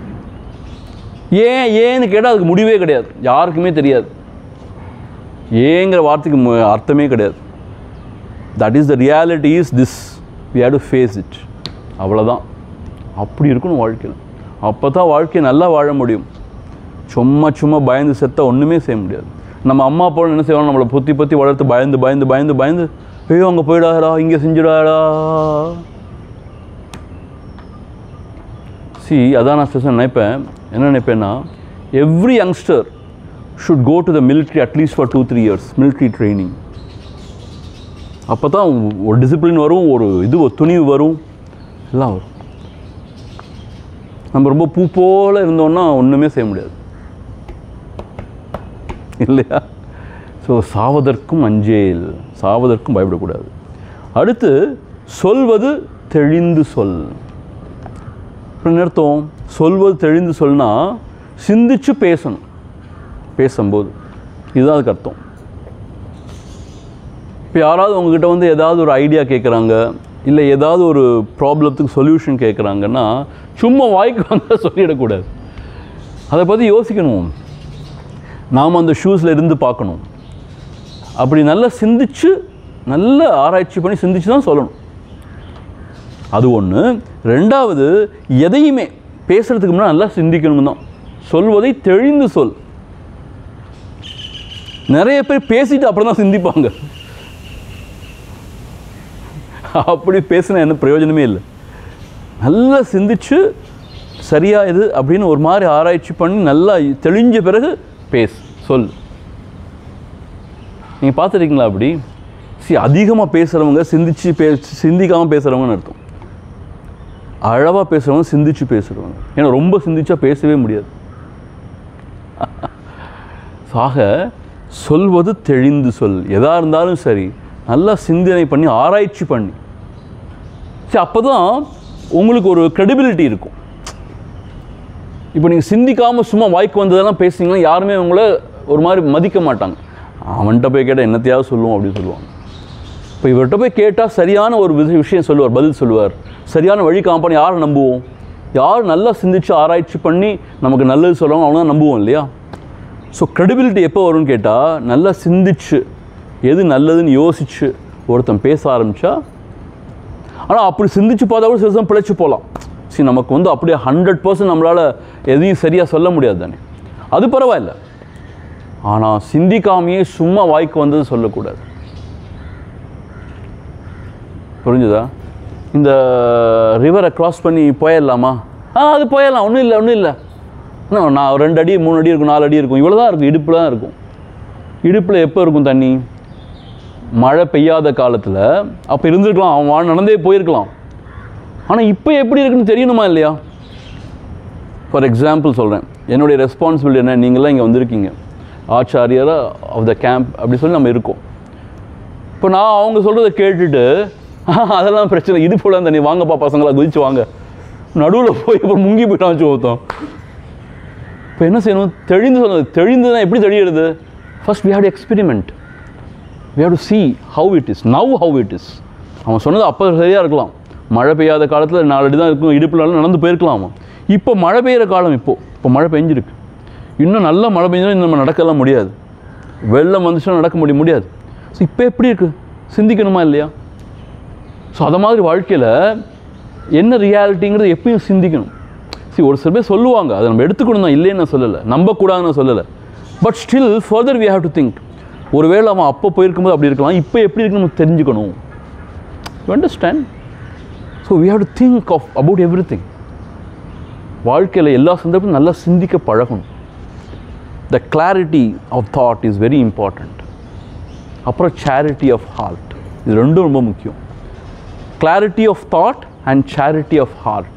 ஏன் ஏன்னு கேட்டால் அதுக்கு முடிவே கிடையாது யாருக்குமே தெரியாது ஏங்கிற வார்த்தைக்கு மு- அர்த்தமே கிடையாது that is the reality is this we have to face it அவ்வளோதான் அப்படி இருக்கணும் வாழ்க்கையில் அப்போ தான் வாழ்க்கையை நல்லா வாழ முடியும் சும்மா சும்மா பயந்து செத்தா ஒன்றுமே செய்ய முடியாது நம்ம அம்மா அப்பா என்ன செய்வாங்க நம்மளை பொத்தி பொத்தி வளர்த்து பயந்து பயந்து பயந்து பயந்து ஐயோ அங்கே போயிடாடா இங்கே செஞ்சிடாடா சி அதான் நான் சிஸ்டர் நினைப்பேன் என்ன நினைப்பேன்னா every youngster should go to the military at least for two three years military training அப்போ தான் ஒரு டிசிப்ளின் வரும் ஒரு இது ஒரு துணிவு வரும் எல்லாம் வரும் நம்ம ரொம்ப பூ போல இருந்தோம்னா ஒன்றுமே செய்ய முடியாது இல்லையா ஸோ சாவதற்கும் அஞ்சேல் சாவதற்கும் பயப்படக்கூடாது அடுத்து சொல்வது தெளிந்து சொல் அப்புறம் என்ன அர்த்தம் சொல்வது தெளிந்து சொல்னா சிந்திச்சு பேசணும் பேசும்போது இதுதான் அதுக்கு அர்த்தம் இப்போ யாராவது உங்ககிட்ட வந்து ஏதாவது ஒரு ஐடியா கேட்குறாங்க இல்லை ஏதாவது ஒரு ப்ராப்ளத்துக்கு சொல்யூஷன் கேட்குறாங்கன்னா சும்மா வாய்க்கு வந்தால் சொல்லிடக்கூடாது அதை பற்றி யோசிக்கணும் நாம் அந்த ஷூஸில் இருந்து பார்க்கணும் அப்படி நல்லா சிந்திச்சு நல்ல ஆராய்ச்சி பண்ணி சிந்திச்சு தான் சொல்லணும் அது ஒன்று ரெண்டாவது எதையுமே பேசுகிறதுக்கு முன்னாடி நல்லா சிந்திக்கணும் தான் சொல்வதை தெளிந்து சொல் நிறைய பேர் பேசிட்டு அப்புறம் தான் சிந்திப்பாங்க அப்படி பேசினா என்ன பிரயோஜனமே இல்லை நல்லா சிந்திச்சு சரியா இது அப்படின்னு ஒரு மாதிரி ஆராய்ச்சி பண்ணி நல்லா தெளிஞ்ச பிறகு பேசு சொல் நீங்கள் பார்த்துருக்கீங்களா அப்படி சி அதிகமாக பேசுகிறவங்க சிந்திச்சு பே சிந்திக்காமல் பேசுகிறவங்கன்னு அர்த்தம் அழவாக பேசுகிறவங்க சிந்திச்சு பேசுகிறவங்க ஏன்னா ரொம்ப சிந்திச்சா பேசவே முடியாது ஆக சொல்வது தெளிந்து சொல் எதா இருந்தாலும் சரி நல்லா சிந்தனை பண்ணி ஆராய்ச்சி பண்ணி சரி அப்போ தான் உங்களுக்கு ஒரு credibility இருக்கும் இப்போ நீங்கள் சிந்திக்காமல் சும்மா வாய்க்கு வந்ததெல்லாம் பேசுனீங்கன்னா யாருமே உங்களை ஒரு மாதிரி மதிக்க மாட்டாங்க அவன்கிட்ட போய் கேட்டால் என்னத்தையாவது சொல்லுவோம் அப்படின்னு சொல்லுவாங்க இப்போ இவர்கிட்ட போய் கேட்டால் சரியான ஒரு விஷ- விஷயம் சொல்லுவார் பதில் சொல்லுவார் சரியான வழி காப்பான்னு யாரை நம்புவோம் யார் நல்லா சிந்திச்சு ஆராய்ச்சி பண்ணி நமக்கு நல்லது சொல்லுவாங்க அவங்க தான் நம்புவோம் இல்லையா ஸோ credibility எப்போ வரும்னு கேட்டால் நல்லா சிந்திச்சு எது நல்லதுன்னு யோசிச்சு ஒருத்தன் பேச ஆரம்பித்தா ஆனால் அப்படி சிந்திச்சு பார்த்தா கூட சில சமயம் பிழைச்சு போகலாம் சரி நமக்கு வந்து அப்படியே ஹண்ட்ரட் பர்சன்ட் நம்மளால் எதையும் சரியாக சொல்ல முடியாது தானே அது பரவாயில்ல ஆனால் சிந்திக்காமையே சும்மா வாய்க்கு வந்தது சொல்லக்கூடாது புரிஞ்சுதா இந்த ரிவரை கிராஸ் பண்ணி போயிடலாமா ஆ அது போயிடலாம் ஒன்றும் இல்லை ஒன்றும் இல்லை இன்னும் நான் ஒரு ரெண்டு அடி மூணு அடி இருக்கும் நாலு அடி இருக்கும் இவ்வளோ தான் இருக்கும் இடுப்பில் தான் இருக்கும் இடுப்பில் எப்போ இருக்கும் தண்ணி மழை பெய்யாத காலத்தில் அப்போ இருந்திருக்கலாம் அவன் வாழ் நடந்தே போயிருக்கலாம் ஆனால் இப்போ எப்படி இருக்குன்னு தெரியணுமா இல்லையா ஃபார் எக்ஸாம்பிள் சொல்கிறேன் என்னுடைய ரெஸ்பான்சிபிலிட்டி என்ன நீங்களாம் இங்கே வந்திருக்கீங்க ஆச்சாரியராக ஆஃப் த கேம்ப் அப்படி சொல்லி நம்ம இருக்கோம் இப்போ நான் அவங்க சொல்கிறத கேட்டுட்டு "ஆஹ், அதெல்லாம் பிரச்சனை இது போல தண்ணி வாங்கப்பா பசங்களா குதிச்சு வாங்க நடுவில் போய் அப்புறம் முங்கி போயிட்டான் வச்சு ஒருத்தன் இப்போ என்ன செய்யணும் தெளிந்து சொன்னது தெளிந்துதான் எப்படி தெளியிறது first we have to experiment we have to see how it is now how it is அவன் சொன்னது அப்போ சரியாக இருக்கலாம் மழை பெய்யாத காலத்தில் நாலு அடி தான் இருக்கும் இடுப்புலலாம் நடந்து போயிருக்கலாம் அவன் இப்போ மழை பெய்கிற காலம் இப்போ இப்போ மழை பெஞ்சிருக்கு இன்னும் நல்ல மழை பெஞ்சா இன்னும் நம்ம நடக்கலாம் முடியாது வெள்ளம் வந்துச்சுன்னா நடக்க முடிய முடியாது ஸோ இப்போ எப்படி இருக்குது சிந்திக்கணுமா இல்லையா ஸோ அதை மாதிரி வாழ்க்கையில் என்ன ரியாலிட்டிங்கிறது எப்பயும் சிந்திக்கணும் சரி ஒரு சில பேர் சொல்லுவாங்க அதை நம்ம எடுத்துக்கணும் தான் இல்லைன்னு நான் சொல்லலை நம்பக்கூடாதுன்னு நான் சொல்லலை but still further we have to think ஒருவேளை அவன் அப்போ போயிருக்கும்போது அப்படி இருக்கலாம் இப்போ எப்படி இருக்குன்னு நமக்கு தெரிஞ்சுக்கணும் you understand so we have to think of about everything வாழ்க்கையில் எல்லா சந்தர்ப்பமும் நல்லா சிந்திக்க பழகணும் the clarity of thought is very important அப்புறம் சேரிட்டி ஆஃப் ஹார்ட் இது ரெண்டும் ரொம்ப முக்கியம் clarity of thought and charity of heart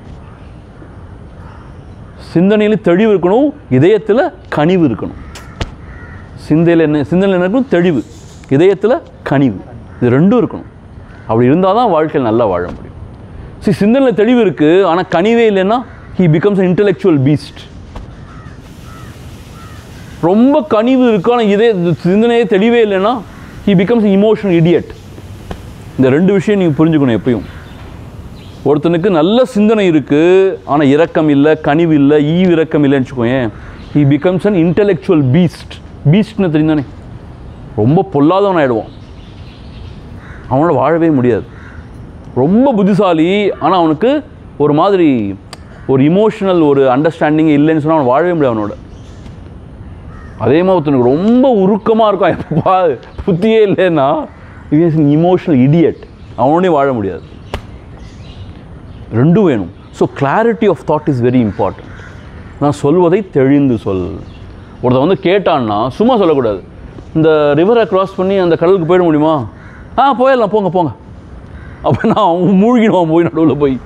சிந்தனையில் தெளிவு இருக்கணும் இதயத்தில் கனிவு இருக்கணும் சிந்தையில் என்ன சிந்தனையில் என்ன இருக்கணும் தெளிவு இதயத்தில் கனிவு இது ரெண்டும் இருக்கணும் அப்படி இருந்தால் தான் வாழ்க்கையில் நல்லா வாழ முடியும் சரி சிந்தனையில் தெளிவு இருக்குது ஆனால் கனிவே இல்லைன்னா he becomes an intellectual beast ரொம்ப கனிவு இருக்கு ஆனால் இதே சிந்தனையே தெளிவே இல்லைன்னா ஹி பிகம்ஸ் இமோஷனல் இடியட் இந்த ரெண்டு விஷயம் நீங்கள் புரிஞ்சுக்கணும் எப்பயும் ஒருத்தனுக்கு நல்ல சிந்தனை இருக்குது ஆனால் இரக்கம் இல்லை கனிவு இல்லை ஈவு இரக்கம் இல்லைன்னு வச்சுக்கோயேன் he becomes an intellectual beast பீஸ்ட்னு தெரியுந்தானே ரொம்ப பொல்லாதவன் ஆயிடுவான் அவனோட வாழவே முடியாது ரொம்ப புத்திசாலி ஆனால் அவனுக்கு ஒரு மாதிரி ஒரு இமோஷனல் ஒரு அண்டர்ஸ்டாண்டிங் இல்லைன்னு சொன்னால் அவன் வாழவே முடியாது அவனோட அதே மாதிரி ஒருத்தனுக்கு ரொம்ப உருக்கமாக இருக்கும் எப்பா புத்தியே இல்லைன்னா இமோஷனல் இடியட் அவனோடய வாழ முடியாது ரெண்டும் வேணும் so clarity of thought is very important நான் சொல்வதை தெளிந்து சொல் ஒருத்தன் வந்து கேட்டான்னா சும்மா சொல்லக்கூடாது இந்த ரிவரை கிராஸ் பண்ணி அந்த கடலுக்கு போயிட முடியுமா ஆ போயிடலாம் போங்க போங்க அப்போ நான் அவன் மூழ்கிடுவான் போய் நடுவில் போய்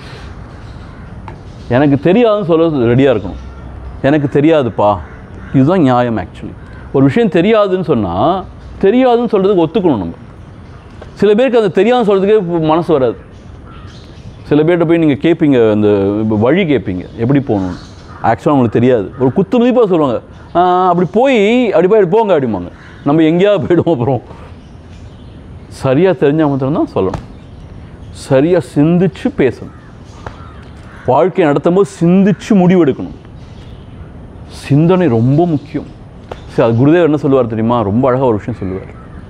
எனக்கு தெரியாதுன்னு சொல்ல ரெடியாக இருக்கணும் எனக்கு தெரியாதுப்பா இதுதான் நியாயம் ஆக்சுவலி ஒரு விஷயம் தெரியாதுன்னு சொன்னால் தெரியாதுன்னு சொல்கிறதுக்கு ஒத்துக்கணும் நம்ம சில பேருக்கு அது தெரியாதுன்னு சொல்கிறதுக்கே மனசு வராது சில பேர்கிட்ட போய் நீங்கள் கேட்பீங்க அந்த இப்ப வழி கேட்பீங்க எப்படி போகணும் ஆக்சுவலாக அவங்களுக்கு தெரியாது ஒரு குத்து மதிப்பாக சொல்லுவாங்க "ஆ, அப்படி போய் அப்படி போய் போங்க அப்படிம்பாங்க நம்ம எங்கேயாவது போயிடுவோம் அப்புறம் சரியாக தெரிஞ்சால் மாத்திரம்தான் சொல்லணும் சரியாக சிந்திச்சு பேசணும் வாழ்க்கையை நடத்தும்போது சிந்திச்சு முடிவெடுக்கணும் சிந்தனை ரொம்ப முக்கியம் சரி அது குருதேவர் என்ன சொல்லுவார் தெரியுமா ரொம்ப அழகாக ஒரு விஷயம் சொல்லுவார்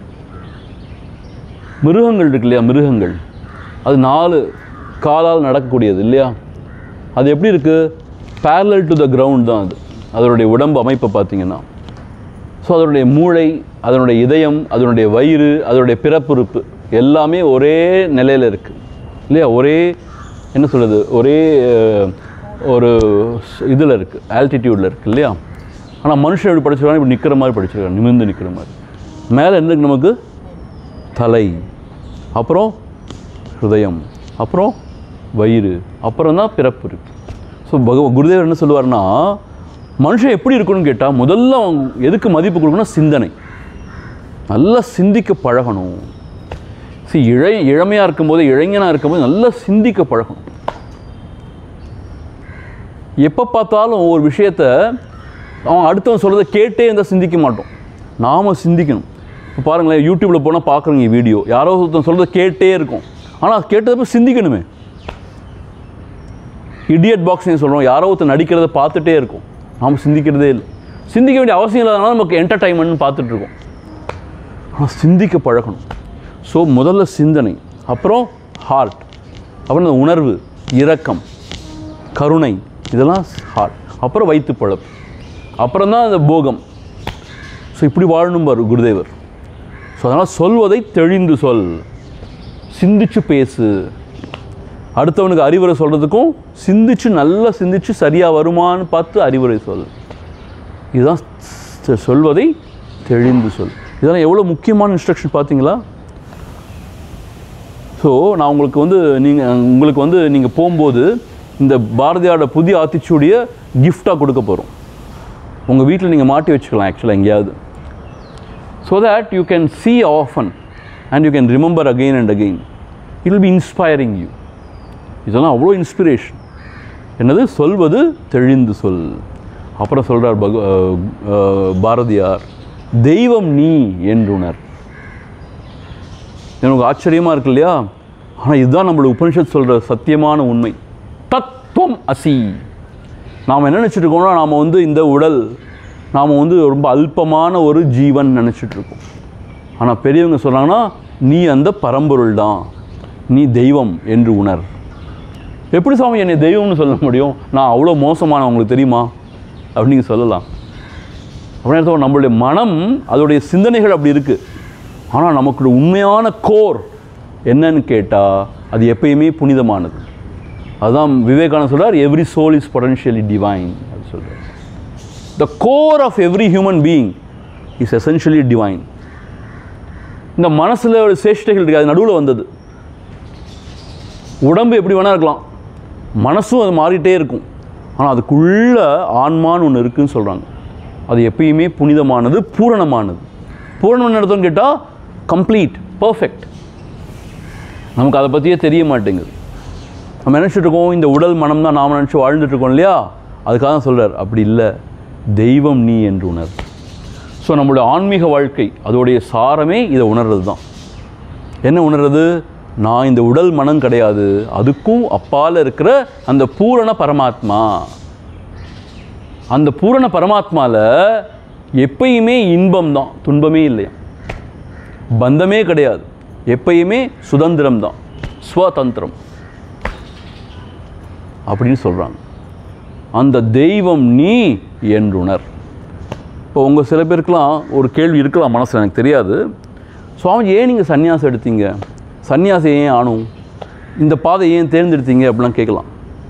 மிருகங்கள் இருக்கு இல்லையா மிருகங்கள் அது நாலு காலால் நடக்கக்கூடியது இல்லையா அது எப்படி இருக்குது parallel டு த கிரவுண்ட் தான் அது அதனுடைய உடம்பு அமைப்பை பார்த்தீங்கன்னா ஸோ அதனுடைய மூளை அதனுடைய இதயம் அதனுடைய வயிறு அதனுடைய பிறப்புறுப்பு எல்லாமே ஒரே நிலையில் இருக்குது இல்லையா ஒரே என்ன சொல்கிறது ஒரே அஹ், ஒரு இதில் இருக்குது ஆல்டிடியூடில் இருக்குது இல்லையா ஆனால் மனுஷன் எப்படி படிச்சிருக்காங்க இப்படி நிற்கிற மாதிரி படிச்சிருக்காங்க நிமிர்ந்து நிற்கிற மாதிரி மேலே என்ன இருக்கு நமக்கு தலை அப்புறம் ஹிருதயம் அப்புறம் வயிறு அப்புறம் தான் பிறப்பு இருக்கு ஸோ பகவ குருதேவர் என்ன சொல்லுவார்னா மனுஷன் எப்படி இருக்கணும்னு கேட்டால் முதல்ல அவன் எதுக்கு மதிப்பு கொடுக்கணும் சிந்தனை நல்லா சிந்திக்க பழகணும் சி இழை இளமையாக இருக்கும்போது இளைஞனாக இருக்கும்போது நல்லா சிந்திக்க பழகணும் எப்போ பார்த்தாலும் ஒவ்வொரு விஷயத்த அவன் அடுத்தவன் சொல்கிறத கேட்டே இருந்தால் சிந்திக்க மாட்டோம் நாம் சிந்திக்கணும் இப்போ பாருங்களேன் யூடியூப்பில் போனால் பார்க்குறீங்க வீடியோ யாரோ ஒருத்தன் சொல்கிறத கேட்டே இருக்கும் ஆனால் கேட்டதப்ப சிந்திக்கணுமே இடியட் பாக்ஸிங் சொல்கிறோம் யாரோ ஒருத்தர் நடிக்கிறத பார்த்துட்டே இருக்கும் நாம் சிந்திக்கிறதே இல்லை சிந்திக்க வேண்டிய அவசியம் இல்லாதனால நமக்கு என்டர்டைன்மெண்ட்னு பார்த்துட்டு இருக்கோம் ஆனால் சிந்திக்க பழகணும் ஸோ முதல்ல சிந்தனை அப்புறம் ஹார்ட் அப்புறம் இந்த உணர்வு இரக்கம் கருணை இதெல்லாம் ஹார்ட் அப்புறம் வயிற்று பழப்பு அப்புறம் தான் இந்த போகம் ஸோ இப்படி வாழணும் பாரு குருதேவர் ஸோ அதனால் சொல்வதை தெளிந்து சொல் சிந்திச்சு பேசு அடுத்தவனுக்கு அறிவுரை சொல்கிறதுக்கும் சிந்திச்சு நல்லா சிந்திச்சு சரியாக வருமான்னு பார்த்து அறிவுரை சொல் இதுதான் ச- சொல்வதை தெளிந்து சொல் இதெல்லாம் எவ்வளோ முக்கியமான இன்ஸ்ட்ரக்ஷன் பார்த்தீங்களா ஸோ நான் உங்களுக்கு வந்து நீங்கள் உங்களுக்கு வந்து நீங்கள் போகும்போது இந்த பாரதியாரோட புதிய ஆத்திச்சூடியை கிஃப்டாக கொடுக்க போகிறோம் உங்கள் வீட்டில் நீங்கள் மாட்டி வச்சுக்கலாம் ஆக்சுவலாக எங்கேயாவது so that you can see often and you can remember again and again it will be inspiring you இதெல்லாம் அவ்வளோ இன்ஸ்பிரேஷன் என்னது சொல்வது தெளிந்து சொல் அப்புறம் சொல்கிறார் பக அஹ், அஹ், பாரதியார் தெய்வம் நீ என்றுணர் எனக்கு ஆச்சரியமாக இருக்கு இல்லையா ஆனால் இதுதான் நம்மளோட உபனிஷத் சொல்கிற சத்தியமான உண்மை தத்துவம் அசி நாம் என்ன நினச்சிட்டு இருக்கோம்னா நாம் வந்து இந்த உடல் நாம் வந்து ரொம்ப அல்பமான ஒரு ஜீவன் நினச்சிட்டு இருக்கோம் ஆனால் பெரியவங்க சொல்கிறாங்கன்னா நீ அந்த பரம்பொருள் தான் நீ தெய்வம் என்று உணர் எப்படி சாமி என்னை தெய்வம்னு சொல்ல முடியும் நான் அவ்வளோ மோசமான உங்களுக்கு தெரியுமா அப்படின்னு நீங்க சொல்லலாம் அப்படின்னு அர்த்தம் நம்மளுடைய மனம் அதோடைய சிந்தனைகள் அப்படி இருக்குது ஆனால் நமக்கு உண்மையான கோர் என்னன்னு கேட்டால் அது எப்பயுமே புனிதமானது அதுதான் விவேகானந்த சொல்றார் every soul is potentially divine அது சொல்கிறார் the core of every human being is essentially divine இந்த மனசில் ஒரு சேஷ்டைகள் இருக்குது அது நடுவில் வந்தது உடம்பு எப்படி வேணால் இருக்கலாம் மனசும் அது மாறிட்டே இருக்கும் ஆனால் அதுக்குள்ள ஆன்மான்னு ஒன்று இருக்குன்னு சொல்கிறாங்க அது எப்பயுமே புனிதமானது பூரணமானது பூரணம் என்ன அர்த்தம்னு கேட்டால் கம்ப்ளீட் பர்ஃபெக்ட் நமக்கு அதை பற்றியே தெரிய மாட்டேங்குது நம்ம நினச்சிட்டு இருக்கோம் இந்த உடல் மனம் தான் நாம் நினச்சி வாழ்ந்துட்டு இருக்கோம் இல்லையா அதுக்காக தான் சொல்கிறார் அப்படி இல்லை தெய்வம் நீ என்று உணர் ஸோ நம்மளுடைய ஆன்மீக வாழ்க்கை அதோடைய சாரமே இதை உணர்றது தான் என்ன உணர்றது நான் இந்த உடல் மனம் கிடையாது அதுக்கும் அப்பால் இருக்கிற அந்த பூரண பரமாத்மா அந்த பூரண பரமாத்மாவில் எப்பயுமே இன்பம் தான் துன்பமே இல்லையா பந்தமே கிடையாது எப்பயுமே சுதந்திரம் தான் ஸ்வதந்திரம் அப்படின்னு சொல்கிறாங்க அந்த தெய்வம் நீ என்றுணர் இப்போ உங்கள் சில பேருக்கெலாம் ஒரு கேள்வி இருக்கலாம் மனசில் எனக்கு தெரியாது சுவாமி ஏன் நீங்கள் சன்னியாசம் எடுத்தீங்க சன்னியாசம் ஏன் ஆணும் இந்த பாதை ஏன் தேர்ந்தெடுத்தீங்க அப்படிலாம் கேட்கலாம்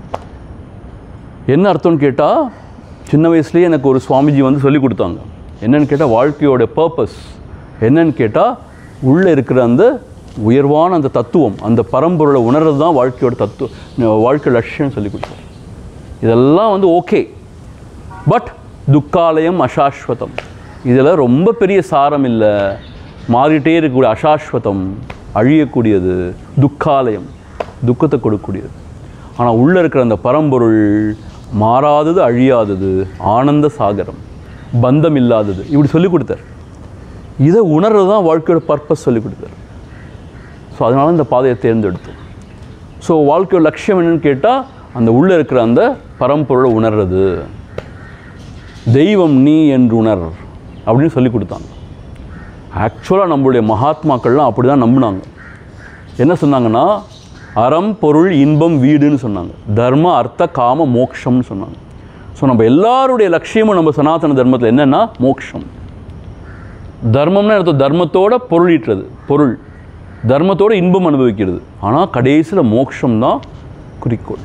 என்ன அர்த்தம்னு கேட்டால் சின்ன வயசுலேயே எனக்கு ஒரு சுவாமிஜி வந்து சொல்லி கொடுத்தாங்க என்னன்னு கேட்டால் வாழ்க்கையோட பர்பஸ் என்னன்னு கேட்டால் உள்ளே இருக்கிற அந்த உயர்வான அந்த தத்துவம் அந்த பரம்பொருளை உணர்றது தான் வாழ்க்கையோட தத்துவம் வாழ்க்கை லட்சியம் சொல்லி கொடுத்தாங்க இதெல்லாம் வந்து ஓகே பட் துக்காலயம் அசாஸ்வதம் இதில் ரொம்ப பெரிய சாரம் இல்லை மாறிட்டே இருக்கக்கூடிய அசாஸ்வதம் அழியக்கூடியது துக்காலயம் துக்கத்தை கொடுக்கக்கூடியது ஆனால் உள்ளே இருக்கிற அந்த பரம்பொருள் மாறாதது அழியாதது ஆனந்த சாகரம் பந்தம் இல்லாதது இப்படி சொல்லி கொடுத்தார் இதை உணர்றது தான் வாழ்க்கையோட பர்பஸ் சொல்லி கொடுத்தார் ஸோ அதனால இந்த பாதையை தேர்ந்தெடுத்தோம் ஸோ வாழ்க்கையோட லட்சியம் என்னன்னு கேட்டால் அந்த உள்ளே இருக்கிற அந்த பரம்பொருளை உணர்றது தெய்வம் நீ என்று உணர் அப்படின்னு சொல்லி கொடுத்தாங்க ஆக்சுவலாக நம்மளுடைய மகாத்மாக்கள்லாம் அப்படி தான் நம்பினாங்க என்ன சொன்னாங்கன்னா அறம் பொருள் இன்பம் வீடுன்னு சொன்னாங்க தர்ம அர்த்த காம மோக்ஷம்னு சொன்னாங்க ஸோ நம்ம எல்லாருடைய லட்சியமும் நம்ம சனாதன தர்மத்தில் என்னென்னா மோக்ஷம் தர்மம்னா அர்த்தம் தர்மத்தோட பொருள் ஈட்டுறது பொருள் தர்மத்தோட இன்பம் அனுபவிக்கிறது ஆனால் கடைசியில் மோட்சம் தான் குறிக்கோள்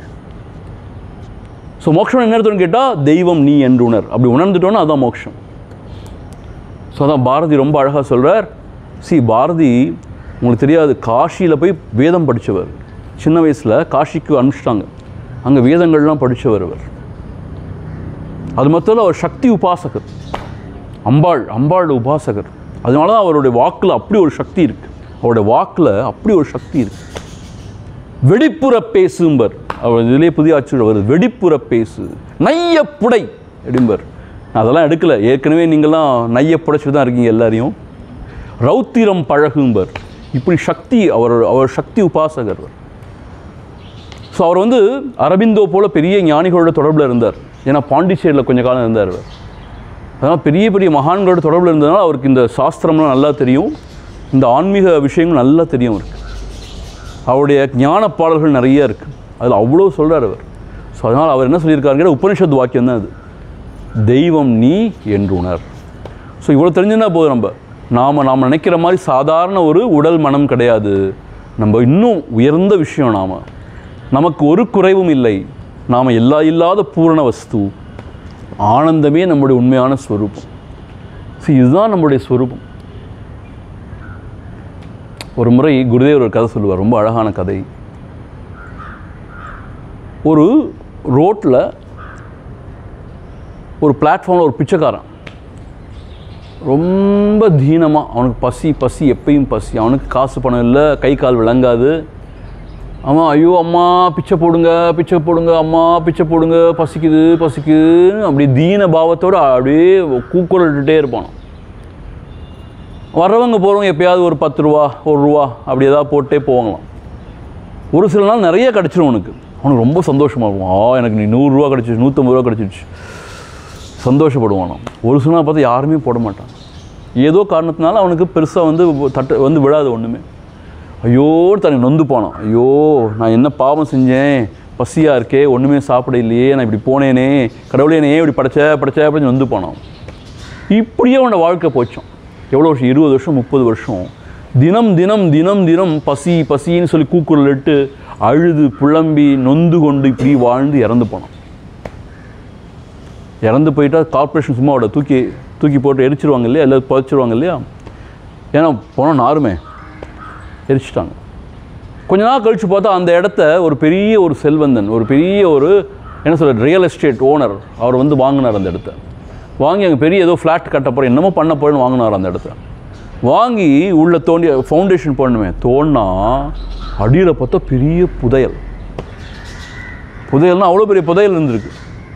ஸோ மோட்சம் என்ன அர்த்தம்னு கேட்டால் தெய்வம் நீ என்று உணர் அப்படி உணர்ந்துட்டோன்னா அதான் மோட்சம் ஸோ அதான் பாரதி ரொம்ப அழகாக சொல்கிறார் சி பாரதி உங்களுக்கு தெரியாது காஷியில் போய் வேதம் படித்தவர் சின்ன வயசில் காஷிக்கு அனுப்பிச்சிட்டாங்க அங்கே வேதங்கள்லாம் படித்தவர் அவர் அது மட்டும் அவர் சக்தி உபாசகர் அம்பாள் அம்பாள் உபாசகர் அதனால தான் அவருடைய வாக்கில் அப்படி ஒரு சக்தி இருக்குது அவருடைய வாக்கில் அப்படி ஒரு சக்தி இருக்குது வெடிப்புற பேசும்பர் அவர் இதிலே புதிய ஆட்சியோட வருது வெடிப்புற பேசு நைய புடை அப்படிம்பர் நான் அதெல்லாம் எடுக்கல ஏற்கனவே நீங்கள்லாம் நைய புடைச்சிட்டு தான் இருக்கீங்க எல்லாரையும் ரௌத்திரம் பழகும்பர் இப்படி சக்தி அவர் அவர் சக்தி உபாசகர் ஸோ அவர் வந்து அரபிந்தோ போல பெரிய ஞானிகளோட தொடர்பில் இருந்தார் ஏன்னா பாண்டிச்சேரியில் கொஞ்ச காலம் இருந்தார் அவர் அதனால் பெரிய பெரிய மகான்களோட தொடர்பில் இருந்ததுனால அவருக்கு இந்த சாஸ்திரம்லாம் நல்லா தெரியும் இந்த ஆன்மீக விஷயங்கள் நல்லா தெரியும் அவருக்கு அவருடைய ஞான பாடல்கள் நிறைய இருக்குது அதில் அவ்வளோ சொல்கிறார் அவர் ஸோ அதனால் அவர் என்ன சொல்லியிருக்காருங்கிற உபனிஷத் வாக்கியம் தான் அது தெய்வம் நீ என்று உணர் ஸோ இவ்வளோ தெரிஞ்சுன்னா போதும் நம்ம நாம் நாம் நினைக்கிற மாதிரி சாதாரண ஒரு உடல் மனம் கிடையாது நம்ம இன்னும் உயர்ந்த விஷயம் நாம் நமக்கு ஒரு குறைவும் இல்லை நாம் எல்லா இல்லாத பூரண வஸ்து ஆனந்தமே நம்முடைய உண்மையான ஸ்வரூபம் ஸோ இதுதான் நம்முடைய ஸ்வரூபம் ஒரு முறை குருதேவர் ஒரு கதை சொல்லுவார் ரொம்ப அழகான கதை ஒரு ரோட்டில் ஒரு பிளாட்ஃபார்மில் ஒரு பிச்சைக்காரன் ரொம்ப தீனமாக அவனுக்கு பசி பசி எப்பயும் பசி அவனுக்கு காசு பணம் இல்லை கை கால் விளங்காது ஆமாம் ஐயோ அம்மா பிச்சை போடுங்க பிச்சை போடுங்க அம்மா பிச்சை போடுங்க பசிக்குது பசிக்குதுன்னு அப்படி தீன பாவத்தோடு அப்படியே கூக்குரலிட்டுட்டே இருப்பான் வர்றவங்க போகிறவங்க எப்பயாவது ஒரு பத்து ரூபா ஒரு ரூபா அப்படி ஏதாவது போட்டே போவாங்களாம் ஒரு சில நாள் நிறைய கிடச்சிரும் அவனுக்கு அவனுக்கு ரொம்ப சந்தோஷமாக இருக்கும் ஆ எனக்கு நீ நூறுரூவா கிடச்சிச்சு நூற்றம்பது ரூபா கிடச்சிருச்சு சந்தோஷப்படுவான் அவன். ஒரு சில நாள் பார்த்து யாருமே போட மாட்டான் ஏதோ காரணத்தினால அவனுக்கு பெருசாக வந்து தட்டு வந்து விழாது ஒன்றுமே ஐயோ தனக்கு நொந்து போனான் ஐயோ நான் என்ன பாவம் செஞ்சேன் பசியாக இருக்கே ஒன்றுமே சாப்பிட இல்லையே நான் இப்படி போனேனே கடவுளே என்னை ஏன் இப்படி படைச்ச படைச்ச அப்படின்னு நொந்து போனான் இப்படியே அவனோட வாழ்க்கை போச்சான் எவ்வளோ வருஷம் இருபது வருஷம் முப்பது வருஷம் தினம் தினம் தினம் தினம் பசி பசின்னு சொல்லி கூக்குரல் இட்டு அழுது புலம்பி நொந்து கொண்டு இப்படி வாழ்ந்து இறந்து போனான் இறந்து போயிட்டா கார்ப்பரேஷன் சும்மா அவட தூக்கி தூக்கி போட்டு எரிச்சிருவாங்க இல்லையா இல்லை புதைச்சிருவாங்க இல்லையா ஏன்னா போனால் நாருமே எரிச்சிட்டாங்க கொஞ்ச நாள் கழித்து பார்த்தா அந்த இடத்த ஒரு பெரிய ஒரு செல்வந்தன் ஒரு பெரிய ஒரு என்ன சொல்ற ரியல் எஸ்டேட் ஓனர் அவர் வந்து வாங்கினார் அந்த இடத்த வாங்கி அங்கே பெரிய ஏதோ ஃப்ளாட் கட்ட போகிறேன் என்னமோ பண்ண போகிறேன்னு வாங்கினார் அந்த இடத்த வாங்கி உள்ள தோண்டி ஃபவுண்டேஷன் பண்ணுவேன் தோண்டினா அடியில் பார்த்தா பெரிய புதையல் புதையல்னா அவ்வளோ பெரிய புதையல் இருந்திருக்கு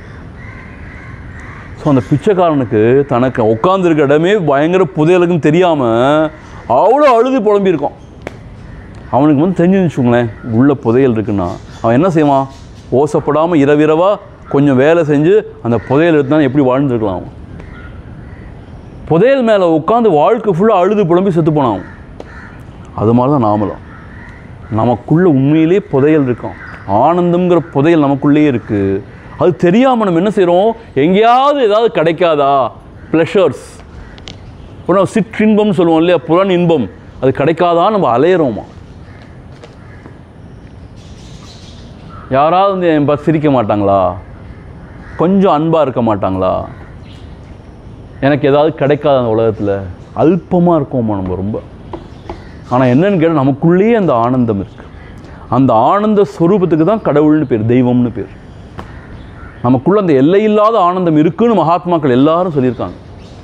ஸோ அந்த பிச்சைக்காரனுக்கு தனக்கு உட்காந்துருக்க இடமே பயங்கர புதையலுக்குன்னு தெரியாமல் அவ்வளோ அழுது புலம்பியிருக்கான் அவனுக்கு வந்து தெரிஞ்சு வச்சுக்கோங்களேன் உள்ள புதையல் இருக்குன்னா அவன் என்ன செய்வான் ஓசப்படாமல் இரவிரவாக கொஞ்சம் வேலை செஞ்சு அந்த புதையல் எடுத்தாலும் எப்படி வாழ்ந்துருக்கலாம் அவன் புதையல் மேலே உட்காந்து வாழ்க்கை ஃபுல்லாக அழுது புலம்பி செத்து போனான் அவன். அது மாதிரி தான் நாமளும் நமக்குள்ள உண்மையிலே புதையல் இருக்கும் ஆனந்தம்ங்கிற புதையல் நமக்குள்ளேயே இருக்குது அது தெரியாமல் நம்ம என்ன செய்கிறோம் எங்கேயாவது ஏதாவது கிடைக்காதா ப்ளஷர்ஸ் இப்போ நம்ம சிற்றின்பம்னு சொல்லுவோம் இல்லையா புலன் இன்பம் அது கிடைக்காதா நம்ம அலையிறோமா யாராவது வந்து என் பார்த்து சிரிக்க மாட்டாங்களா கொஞ்சம் அன்பாக இருக்க மாட்டாங்களா எனக்கு ஏதாவது கிடைக்காத அந்த உலகத்தில் அல்பமாக இருக்கோமா நம்ம ரொம்ப ஆனால் என்னன்னு கேட்டால் நமக்குள்ளேயே அந்த ஆனந்தம் இருக்குது அந்த ஆனந்த ஸ்வரூபத்துக்கு தான் கடவுள்னு பேர் தெய்வம்னு பேர் நமக்குள்ள அந்த எல்லையில்லாத ஆனந்தம் இருக்குன்னு மகாத்மாக்கள் எல்லாரும் சொல்லியிருக்காங்க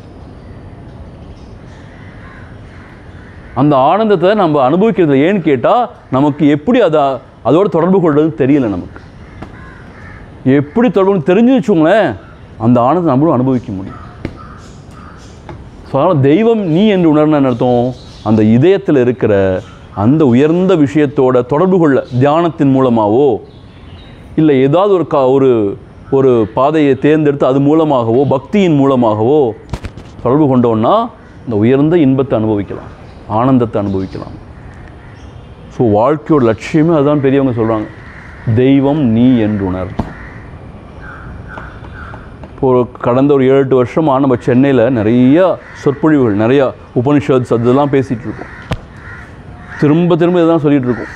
அந்த ஆனந்தத்தை நம்ம அனுபவிக்கிறது ஏன்னு கேட்டால் நமக்கு எப்படி அதை அதோட தொடர்பு கொள்வது தெரியல நமக்கு எப்படி தொடர்பு தெரிஞ்சு வச்சுக்கோங்களேன் அந்த ஆனந்தத்தை நம்மளும் அனுபவிக்க முடியும் ஸோ அதனால் தெய்வம் நீ என்று உணர்ன அர்த்தம் அந்த இதயத்தில் இருக்கிற அந்த உயர்ந்த விஷயத்தோட தொடர்பு கொள்ள தியானத்தின் மூலமாகவோ இல்லை ஏதாவது ஒரு கா ஒரு ஒரு பாதையை தேர்ந்தெடுத்து அது மூலமாகவோ பக்தியின் மூலமாகவோ தொடர்பு கொண்டோன்னா இந்த உயர்ந்த இன்பத்தை அனுபவிக்கலாம் ஆனந்தத்தை அனுபவிக்கலாம் ஸோ வாழ்க்கையோட லட்சியமே அதுதான் பெரியவங்க சொல்கிறாங்க தெய்வம் நீ என்று உணர் இப்போ ஒரு கடந்த ஒரு ஏழு எட்டு வருஷமாக நம்ம சென்னையில் நிறைய சொற்பொழிவுகள் நிறையா உபனிஷத்ஸ் அதெல்லாம் பேசிகிட்டு இருக்கோம் திரும்ப திரும்ப இதெல்லாம் சொல்லிகிட்டு இருக்கோம்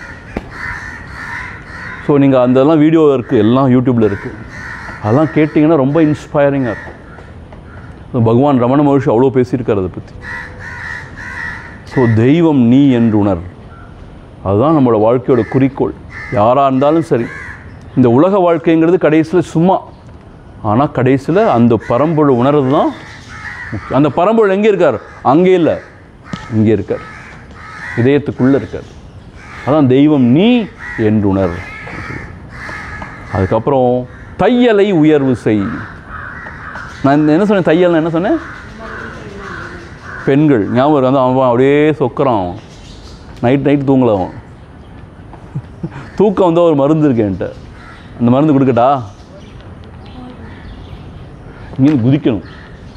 ஸோ நீங்கள் அதெல்லாம் வீடியோ இருக்குது எல்லாம் யூடியூப்பில் இருக்குது அதெல்லாம் கேட்டிங்கன்னா ரொம்ப இன்ஸ்பைரிங்காக இருக்கும் பகவான் ரமண மகர்ஷி அவ்வளோ பேசியிருக்காரு அதை பற்றி ஸோ தெய்வம் நீ என்று உணர் அதுதான் நம்மளோட வாழ்க்கையோட குறிக்கோள் யாராக இருந்தாலும் சரி இந்த உலக வாழ்க்கைங்கிறது கடைசியில் சும்மா ஆனால் கடைசியில் அந்த பரம்பொருள் உணர்றது தான் முக்கியம். அந்த பரம்பொருள் எங்கே இருக்கார் அங்கே இல்லை இங்கே இருக்கார் இதயத்துக்குள்ளே இருக்கார் அதான் தெய்வம் நீ என்று உணர் அதுக்கப்புறம் தையலை உயர்வு செய் நான் இந்த என்ன சொன்னேன் தையல்னா என்ன சொன்னேன் பெண்கள் ஞாபகம் இருக்கு. வந்து அவன் அப்படியே சொக்குறான் அவன் நைட் நைட் தூங்கல அவன் தூக்கம் வந்து ஒரு மருந்து இருக்கு என்கிட்ட அந்த மருந்து கொடுக்கட்டா இங்கே குதிக்கணும்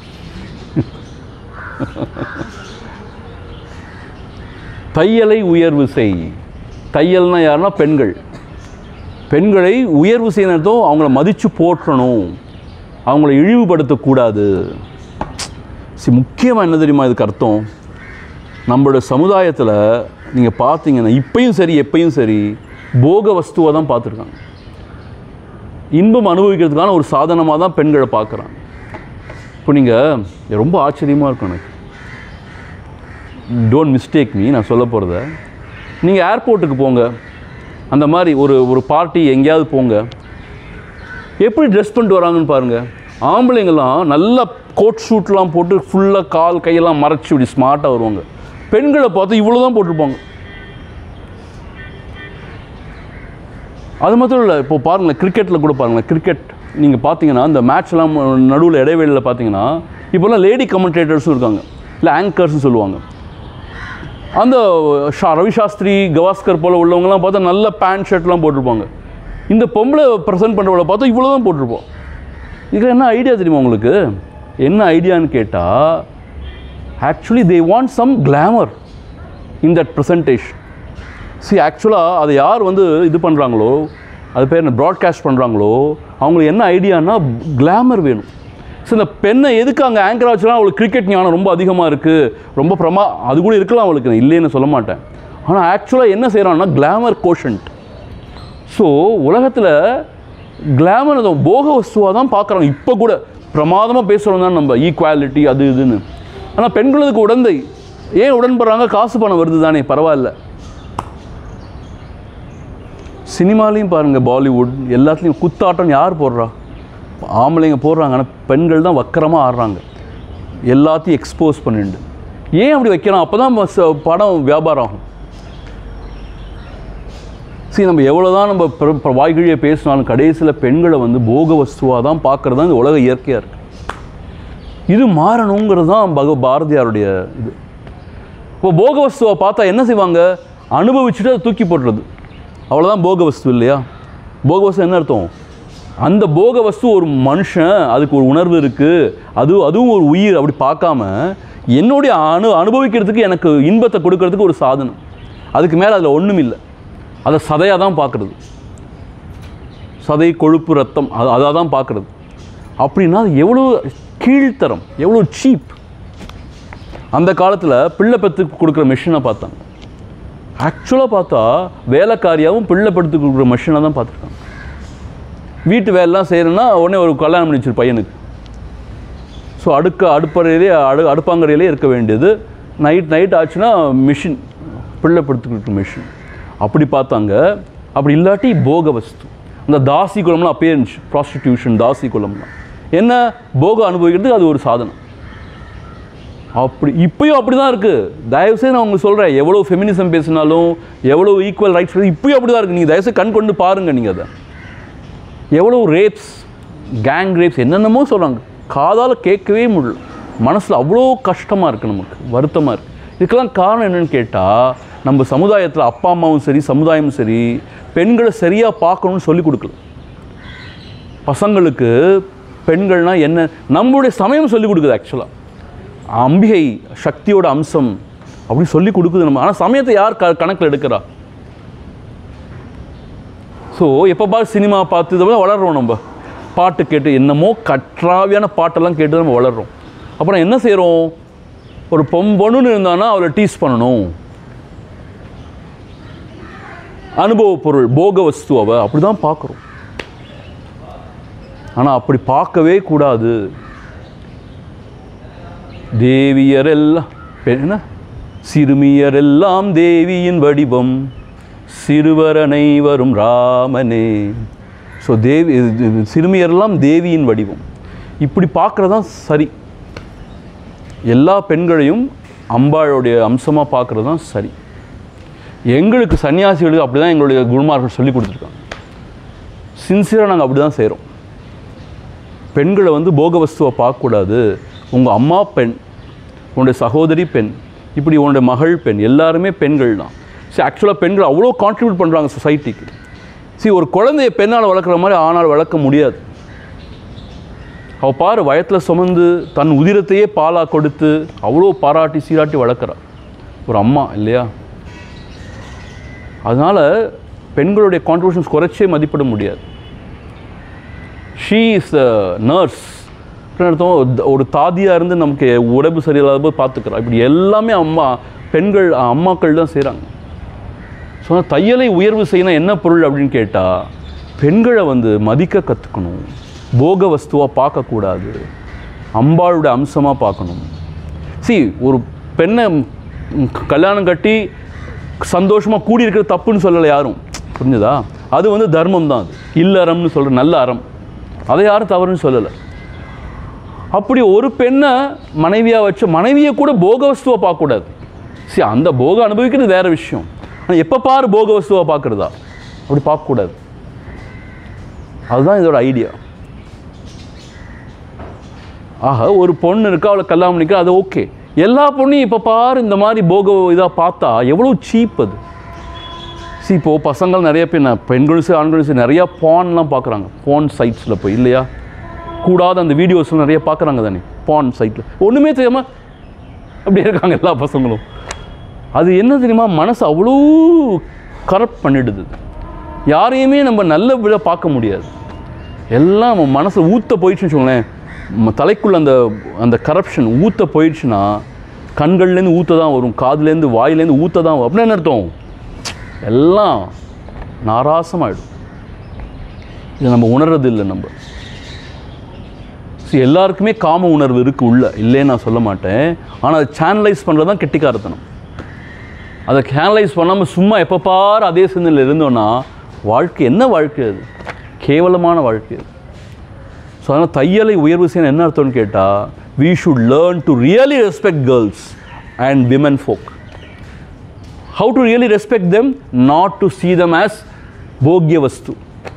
தையலை உயர்வு செய் தையல்னா யாருன்னா பெண்கள் பெண்களை உயர்வு செய்யணும் அவங்கள மதித்து போற்றணும் அவங்கள இழிவுபடுத்தக்கூடாது சி முக்கியமாக என்ன தெரியுமா இதுக்கு அர்த்தம் நம்மளோட சமுதாயத்தில் நீங்கள் பார்த்தீங்கன்னா இப்பயும் சரி எப்பயும் சரி போக வஸ்துவை தான் பார்த்துருக்காங்க இன்பம் அனுபவிக்கிறதுக்கான ஒரு சாதனமாக தான் பெண்களை பார்க்குறாங்க இப்போ நீங்கள் ரொம்ப ஆச்சரியமாக இருக்கும் எனக்கு டோன்ட் மிஸ்டேக் மீ நான் சொல்ல போகிறத நீங்கள் ஏர்போர்ட்டுக்கு போங்க அந்த மாதிரி ஒரு ஒரு பார்ட்டி எங்கேயாவது போங்க எப்படி ட்ரெஸ் பண்ணிட்டு வராங்கன்னு பாருங்கள் ஆம்பளைங்கெல்லாம் நல்லா கோட் ஷூட்லாம் போட்டு ஃபுல்லாக கால் கையெல்லாம் மறைச்சி இப்படி ஸ்மார்ட்டாக வருவாங்க பெண்களை பார்த்து இவ்வளோ தான் போட்டிருப்பாங்க அது மாத்திரம் இல்லை இப்போ பாருங்களேன் கிரிக்கெட்டில் கூட பாருங்களேன் கிரிக்கெட் நீங்கள் பார்த்தீங்கன்னா இந்த மேட்ச்லாம் நடுவில் இடைவெளியில் பார்த்தீங்கன்னா இப்போல்லாம் லேடி கமெண்டேட்டர்ஸும் இருக்காங்க இல்லை ஆங்கர்ஸ்னு சொல்லுவாங்க அந்த ஷா ரவி சாஸ்திரி கவாஸ்கர் போல் உள்ளவங்கலாம் பார்த்தா நல்ல பேண்ட் ஷர்ட்லாம் போட்டிருப்பாங்க இந்த பொம்பளை ப்ரெசென்ட் பண்ணுறவளை பார்த்தா இவ்வளோ தான் போட்டிருப்போம் இதுக்கு என்ன ஐடியா தெரியுமா உங்களுக்கு என்ன ஐடியான்னு கேட்டால் actually they want some glamour in that presentation see ஆக்சுவலாக அதை யார் வந்து இது பண்ணுறாங்களோ அது பேர் என்ன ப்ராட்காஸ்ட் பண்ணுறாங்களோ அவங்களுக்கு என்ன ஐடியானா கிளாமர் வேணும் ஸோ இந்த பெண்ணை எதுக்கு அங்கே ஆங்கர் வச்சுலாம் அவளுக்கு கிரிக்கெட் ஞானம் ரொம்ப அதிகமாக இருக்குது ரொம்ப பிரமா அது கூட இருக்கலாம் அவளுக்கு நான் இல்லைன்னு சொல்ல மாட்டேன் ஆனால் ஆக்சுவலாக என்ன செய்கிறான்னா கிளாமர் கோஷன்ட் ஸோ உலகத்தில் கிளாமர் அதை போக வஸ்துவாக தான் பார்க்குறாங்க இப்போ கூட பிரமாதமாக பேசுகிறோம் தான் நம்ம ஈக்குவாலிட்டி அது இதுன்னு ஆனால் பெண்களுக்கு உடந்தை ஏன் உடன்படுறாங்க காசு பணம் வருது தானே பரவாயில்ல சினிமாலையும் பாருங்கள் பாலிவுட் எல்லாத்துலேயும் குத்தாட்டம் யார் போடுறா ஆம்பளைங்க போடுறாங்க ஆனால் பெண்கள் தான் வக்கரமாக ஆடுறாங்க எல்லாத்தையும் எக்ஸ்போஸ் பண்ணிண்டு ஏன் அப்படி வைக்கலாம் அப்போ தான் படம் வியாபாரம் ஆகும் சரி நம்ம எவ்வளோ தான் நம்ம பிற- பிற- வாய்கிழியை பேசினாலும் கடைசியில் பெண்களை வந்து போக வஸ்துவாக தான் பார்க்குறது தான் இந்த உலக இயற்கையாக இருக்குது இது மாறணுங்கிறது தான் பக பாரதியாருடைய இது இப்போ போக வஸ்துவை பார்த்தா என்ன செய்வாங்க அனுபவிச்சுட்டு அதை தூக்கி போட்டுறது அவ்வளோதான் போக வஸ்து இல்லையா போக வஸ்து என்ன அர்த்தம் அந்த போக வஸ்து ஒரு மனுஷன் அதுக்கு ஒரு உணர்வு இருக்குது அது அதுவும் ஒரு உயிர் அப்படி பார்க்காம என்னுடைய அனு அனுபவிக்கிறதுக்கு எனக்கு இன்பத்தை கொடுக்கறதுக்கு ஒரு சாதனம் அதுக்கு மேலே அதில் ஒன்றும் இல்லை அதை சதையாக தான் பார்க்குறது சதை கொழுப்பு ரத்தம் அது அதாக தான் பார்க்குறது அப்படின்னா அது எவ்வளோ கீழ்த்தரம் எவ்வளோ சீப் அந்த காலத்தில் பிள்ளை பெற்றுக்கு கொடுக்குற மிஷினை பார்த்தாங்க ஆக்சுவலாக பார்த்தா வேலைக்காரியாகவும் பிள்ளை பெற்றுக்கு கொடுக்குற மிஷினை தான் பார்த்துருக்காங்க வீட்டு வேலைலாம் செய்யணும்னா உடனே ஒரு கல்யாணம் பண்ணி வச்சிரு பையனுக்கு ஸோ அடுக்க அடுப்பறையிலே அடு அடுப்பாங்கரையிலே இருக்க வேண்டியது நைட் நைட் ஆச்சுன்னா மிஷின் பிள்ளை படுத்துக்கிட்டு இருக்க மிஷின் அப்படி பார்த்தாங்க அப்படி இல்லாட்டி போக வஸ்து அந்த தாசி குலம்லாம் அப்பயே இருந்துச்சு ப்ராஸ்டிடியூஷன் தாசி குலம்லாம் என்ன போக அனுபவிக்கிறதுக்கு அது ஒரு சாதனம் அப்படி இப்பயும் அப்படி தான் இருக்குது தயவுசெய்து நான் உங்களுக்கு சொல்கிறேன் எவ்வளோ ஃபெமினிசம் பேசினாலும் எவ்வளோ ஈக்குவல் ரைட்ஸ் இப்பயும் அப்படி தான் இருக்குது நீங்கள் தயவுசெய்து கண் கொண்டு பாருங்கள் நீங்கள் அதை எவ்வளோ ரேப்ஸ் கேங் ரேப்ஸ் என்னென்னமோ சொல்கிறாங்க காதால் கேட்கவே முடியல மனசில் அவ்வளோ கஷ்டமாக இருக்குது நமக்கு வருத்தமாக இருக்குது இதுக்கெல்லாம் காரணம் என்னன்னு கேட்டால் நம்ம சமுதாயத்தில் அப்பா அம்மாவும் சரி சமுதாயமும் சரி பெண்களை சரியாக பார்க்கணும்னு சொல்லி கொடுக்கல பசங்களுக்கு பெண்கள்னா என்ன நம்மளுடைய சமயம் சொல்லி கொடுக்குது ஆக்சுவலாக அம்பிகை சக்தியோட அம்சம் அப்படி சொல்லி கொடுக்குது நம்ம ஆனால் சமயத்தை யார் க கணக்கில் எடுக்கிறா ஸோ எப்போ பாரு சினிமா பார்த்து இதை மாதிரி வளர்றோம் நம்ம பாட்டு கேட்டு என்னமோ கற்றாவியான பாட்டெல்லாம் கேட்டு நம்ம வளர்றோம் அப்புறம் என்ன செய்கிறோம் ஒரு பொம்பொண்ணுன்னு இருந்தானா அவளை டீஸ் பண்ணணும் அனுபவ பொருள் போக வஸ்து அவ அப்படி தான் பார்க்குறோம் ஆனால் அப்படி பார்க்கவே கூடாது தேவியரெல்லாம் பெ- என்ன சிறுமியரெல்லாம் தேவியின் வடிவம் சிறுவரனை வரும் ராமனே ஸோ தேவி இது- இது சிறுமியரெல்லாம் தேவியின் வடிவம் இப்படி பார்க்குறது தான் சரி எல்லா பெண்களையும் அம்பாளுடைய அம்சமாக பார்க்குறது தான் சரி எங்களுக்கு சன்னியாசிகளுக்கு அப்படி தான் எங்களுடைய குருமார்கள் சொல்லி கொடுத்துருக்காங்க சின்சியராக நாங்கள் அப்படி தான் செய்கிறோம் பெண்களை வந்து போக வஸ்துவை பார்க்கக்கூடாது உங்கள் அம்மா பெண் உன்னுடைய சகோதரி பெண் இப்படி உன்னுடைய மகள் பெண் எல்லாருமே பெண்கள் தான் சரி ஆக்சுவலாக பெண்கள் அவ்வளோ கான்ட்ரிபியூட் பண்ணுறாங்க சொசைட்டிக்கு சரி ஒரு குழந்தைய பெண்ணால் வளர்க்குற மாதிரி ஆணால் வளர்க்க முடியாது அவள் பாரு வயத்தில் சுமந்து தன் உதிரத்தையே பாலாக கொடுத்து அவ்வளோ பாராட்டி சீராட்டி வளர்க்குறா ஒரு அம்மா இல்லையா அதனால் பெண்களுடைய கான்ட்ரிபியூஷன்ஸ் குறைச்சே மதிப்பிட முடியாது ஷீ இஸ் அ நர்ஸ் அர்த்தம் ஒரு- ஒரு தாதியாக இருந்து நமக்கு உடம்பு சரியில்லாத போது பார்த்துக்கிறா இப்படி எல்லாமே அம்மா பெண்கள் அம்மாக்கள் தான் செய்கிறாங்க ஸோ தையலை உயர்வு செய்யணும் என்ன பொருள் அப்படின்னு கேட்டால் பெண்களை வந்து மதிக்க கற்றுக்கணும் போக வஸ்துவாக பார்க்கக்கூடாது அம்பாளுடைய அம்சமாக பார்க்கணும் சி ஒரு பெண்ணை ம், கல்யாணம் கட்டி சந்தோஷமாக கூடி இருக்கிறது தப்புன்னு சொல்லலை யாரும் புரிஞ்சுதா அது வந்து தர்மம் தான் அது இல்லறம்னு சொல்கிற நல்ல அறம் அதை யாரும் தவறுன்னு சொல்லலை அப்படி ஒரு பெண்ணை மனைவியாக வச்சு மனைவியை கூட போக வஸ்துவை பார்க்கக்கூடாது சரி அந்த போக அனுபவிக்கிறது வேற விஷயம் ஆனால் எப்போ பாரு போக வஸ்துவை பார்க்குறதா அப்படி பார்க்கக்கூடாது அதுதான் இதோட ஐடியா ஆக ஒரு பொண்ணு இருக்கா அவளை கல்யாணம் பண்ணிக்கிறா அது ஓகே எல்லா பொண்ணையும் இப்போ பாரு இந்த மாதிரி போக இதாக பார்த்தா எவ்வளோ சீப் அது சி இப்போது பசங்கள் நிறைய பேர் நான் பெண்களும் சரி ஆண்களும் சரி நிறையா பான்லாம் பார்க்குறாங்க பான் சைட்ஸில் போய் இல்லையா கூடாத அந்த வீடியோஸ்லாம் நிறைய பார்க்குறாங்க தானே பான் சைட்டில் ஒன்றுமே தெரியாமல் அப்படி இருக்காங்க எல்லா பசங்களும் அது என்ன தெரியுமா மனசு அவ்வளோ கரப்ட் பண்ணிடுது யாரையுமே நம்ம நல்ல விட பார்க்க முடியாது எல்லாம் நம்ம மனசு ஊத்த போயிடுச்சுன்னு வச்சுக்கோங்களேன் நம்ம தலைக்குள்ள அந்த அந்த கரப்ஷன் ஊத்த போயிடுச்சுன்னா கண்கள்லேருந்து ஊத்த தான் வரும் காதுலேருந்து வாயிலேருந்து ஊத்த தான் வரும் அப்படின்னு என்ன அர்த்தம் எல்லாம் நாராசமாயிடும் இதை நம்ம உணர்றது இல்லை நம்ம ஸோ எல்லாருக்குமே காம உணர்வு இருக்குது உள்ள இல்லைன்னு நான் சொல்ல மாட்டேன் ஆனால் அதை சேனலைஸ் பண்ணுறது தான் கெட்டிக்காரத்தனம் அதை சேனலைஸ் பண்ணாமல் சும்மா எப்போ பாரு அதே சிந்தனையில் இருந்தோன்னா வாழ்க்கை என்ன வாழ்க்கை அது கேவலமான வாழ்க்கை அது ஸோ அதனால் தையலை உயர்வு செய்யணும் என்ன அர்த்தம்னு கேட்டால் we should learn to really respect girls and women folk. How to really respect them? Not to see them as bhogya vastu.